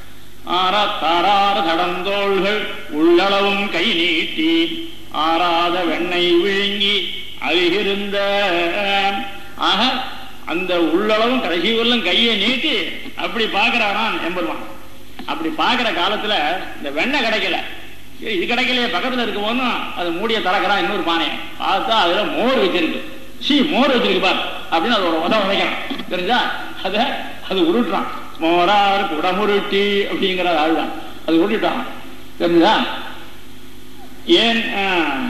ஆறா தாரார தடந்தோள்கள் உள்ளளவும் கை நீட்டி ஆறாத வெண்ணெய் விழுங்கி அருகிருந்த ஆக அந்த உள்ளளவும் கடைசி வரலும் கையை நீட்டி அப்படி பாக்குறானான் எம்பெருமான் அப்படி பாக்குற காலத்துல இந்த வெண்ணெய் கிடைக்கல சரி, இது கிடைக்கலையே பக்கத்துல இருக்கும் போதும் அது மூடிய திறக்கிறான் இன்னொரு பானையை பார்த்தா அதுல மோர் வச்சிருக்கு சீ மோர் வச்சிருக்கு பார் அப்படின்னு அதோட உத உதைக்கிறான் தெரிஞ்சா அத அது உருட்டுறான் மோரார் குடமுருட்டி அப்படிங்கிற ஆள்தான் அது உருட்டிட்டான் தெரிஞ்சா ஏன் ஆ,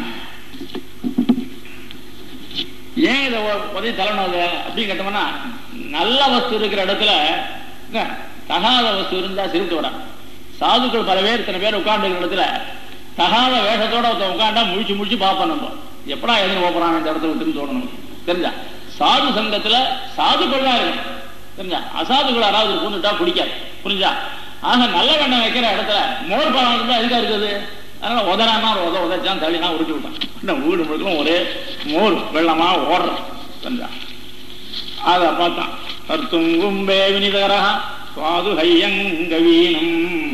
ஏன் இதை உ- உதவி தரணும் அது அப்படின்னு கேட்டோம்னா நல்ல வஸ்து இருக்கிற இடத்துல என்ன, தகாத வஸ்து இருந்தா சிரித்து விட சாதுக்கள் பல பேர் இத்தனை பேர் உட்கார்ந்து இடத்துல தகாத வேஷத்தோட ஒருத்தன் உட்காண்டா முழிச்சு முழிச்சு பார்ப்போம் நம்ம எப்படா எதுன்னு போறான் இந்த இடத்துல விட்டுன்னு தோணணும் தெரிஞ்சா சாது சங்கத்துல சாதுக்கள்லாம் இருக்கு தெரிஞ்சா அசாதுகள் யாராவது பூந்துட்டா பிடிக்காது புரிஞ்சா ஆக நல்ல வெண்ணெய் வைக்கிற இடத்துல மோர் பழம் இருந்தா எதுக்கா இருக்குது அதனால உதறானா ஒரு உத உதச்சான் தள்ளினா உருட்டி விட்டான் இன்னும் வீடு முழுக்கும் ஒரே மோர் வெள்ளமா ஓடுறது தெரிஞ்சா அத பார்த்தான் கர்த்துங்கும்பே வினிதரா சுவாது ஹையங்கவீனம்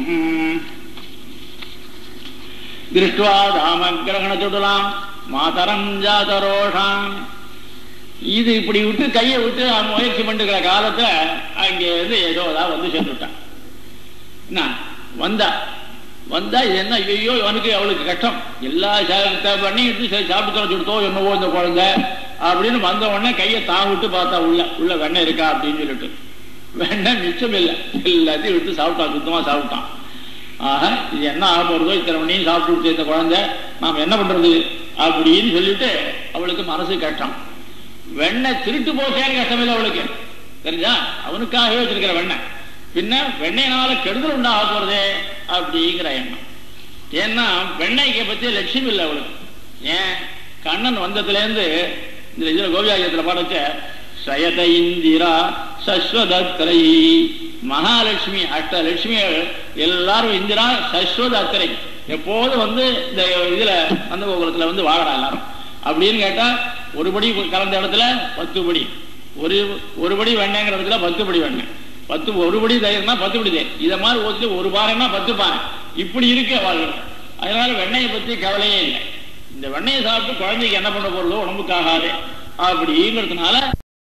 திருஷ்டுவா தாமகிரகண சுடலாம் மாதரம் ஜாதரோஷாம் இது இப்படி விட்டு கையை விட்டு அவன் முயற்சி பண்ணிக்கிற காலத்துல அங்கே இருந்து யசோதா வந்து சேர்ந்துட்டான் என்ன வந்தா வந்தா இது என்ன ஐயோ அவனுக்கு அவளுக்கு கஷ்டம் எல்லா சாதத்தை பண்ணி எடுத்து சரி சாப்பிட்டு தொலைச்சு கொடுத்தோ என்னவோ இந்த குழந்தை அப்படின்னு வந்த உடனே கையை தான் விட்டு பார்த்தா உள்ள உள்ள வெண்ணெய் இருக்கா அப்படின்னு சொல்லிட்டு வெண்ணெய் மிச்சம் இல்லை எல்லாத்தையும் எடுத்து சாப்பிட்டான் சுத்தமா சாப்பிட்டான் ஆக இது என்ன ஆக போறதோ இத்தனை மணியும் சாப்பிட்டு விட்டு இந்த குழந்தை நாம் என்ன பண்றது அப்படின்னு சொல்லிட்டு அவளுக்கு மனசு கஷ்டம் வெண்ணெய் திருட்டு போச்சேன்னு கஷ்டம் இல்லை அவளுக்கு தெரிஞ்சா அவனுக்காகவே வச்சிருக்கிற வெண்ணெய் பின்ன வெண்ணெயினால கெடுதல் உண்டாக போறதே அப்படிங்கிற எண்ணம் ஏன்னா வெண்ணெய்க்கு பத்தி லட்சியம் இல்லை அவளுக்கு ஏன் கண்ணன் வந்ததுல இருந்து இந்த இதுல கோபியாயத்துல பாடச்ச சயத இந்திரா சஸ்வதக்கரை மகாலட்சுமி அஷ்டலட்சுமிகள் எல்லாரும் இந்திரா சஸ்வதக்கரை எப்போதும் வந்து இந்த இதுல அந்த கோகுலத்துல வந்து வாழறா எல்லாரும் அப்படின்னு கேட்டா ஒரு படி கலந்த இடத்துல பத்து படி ஒரு ஒரு படி வெண்ணெய்ங்கிற இடத்துல பத்து படி வெண்ணெய் பத்து ஒரு படி தயிர்னா பத்து படி தயிர் இதை மாதிரி ஊற்றி ஒரு பாறைன்னா பத்து பாறை இப்படி இருக்க வாழ்க்கை அதனால வெண்ணெயை பத்தி கவலையே இல்லை இந்த வெண்ணெயை சாப்பிட்டு குழந்தைக்கு என்ன பண்ண போறதோ உடம்புக்காகாது அப்படிங்கிறதுனால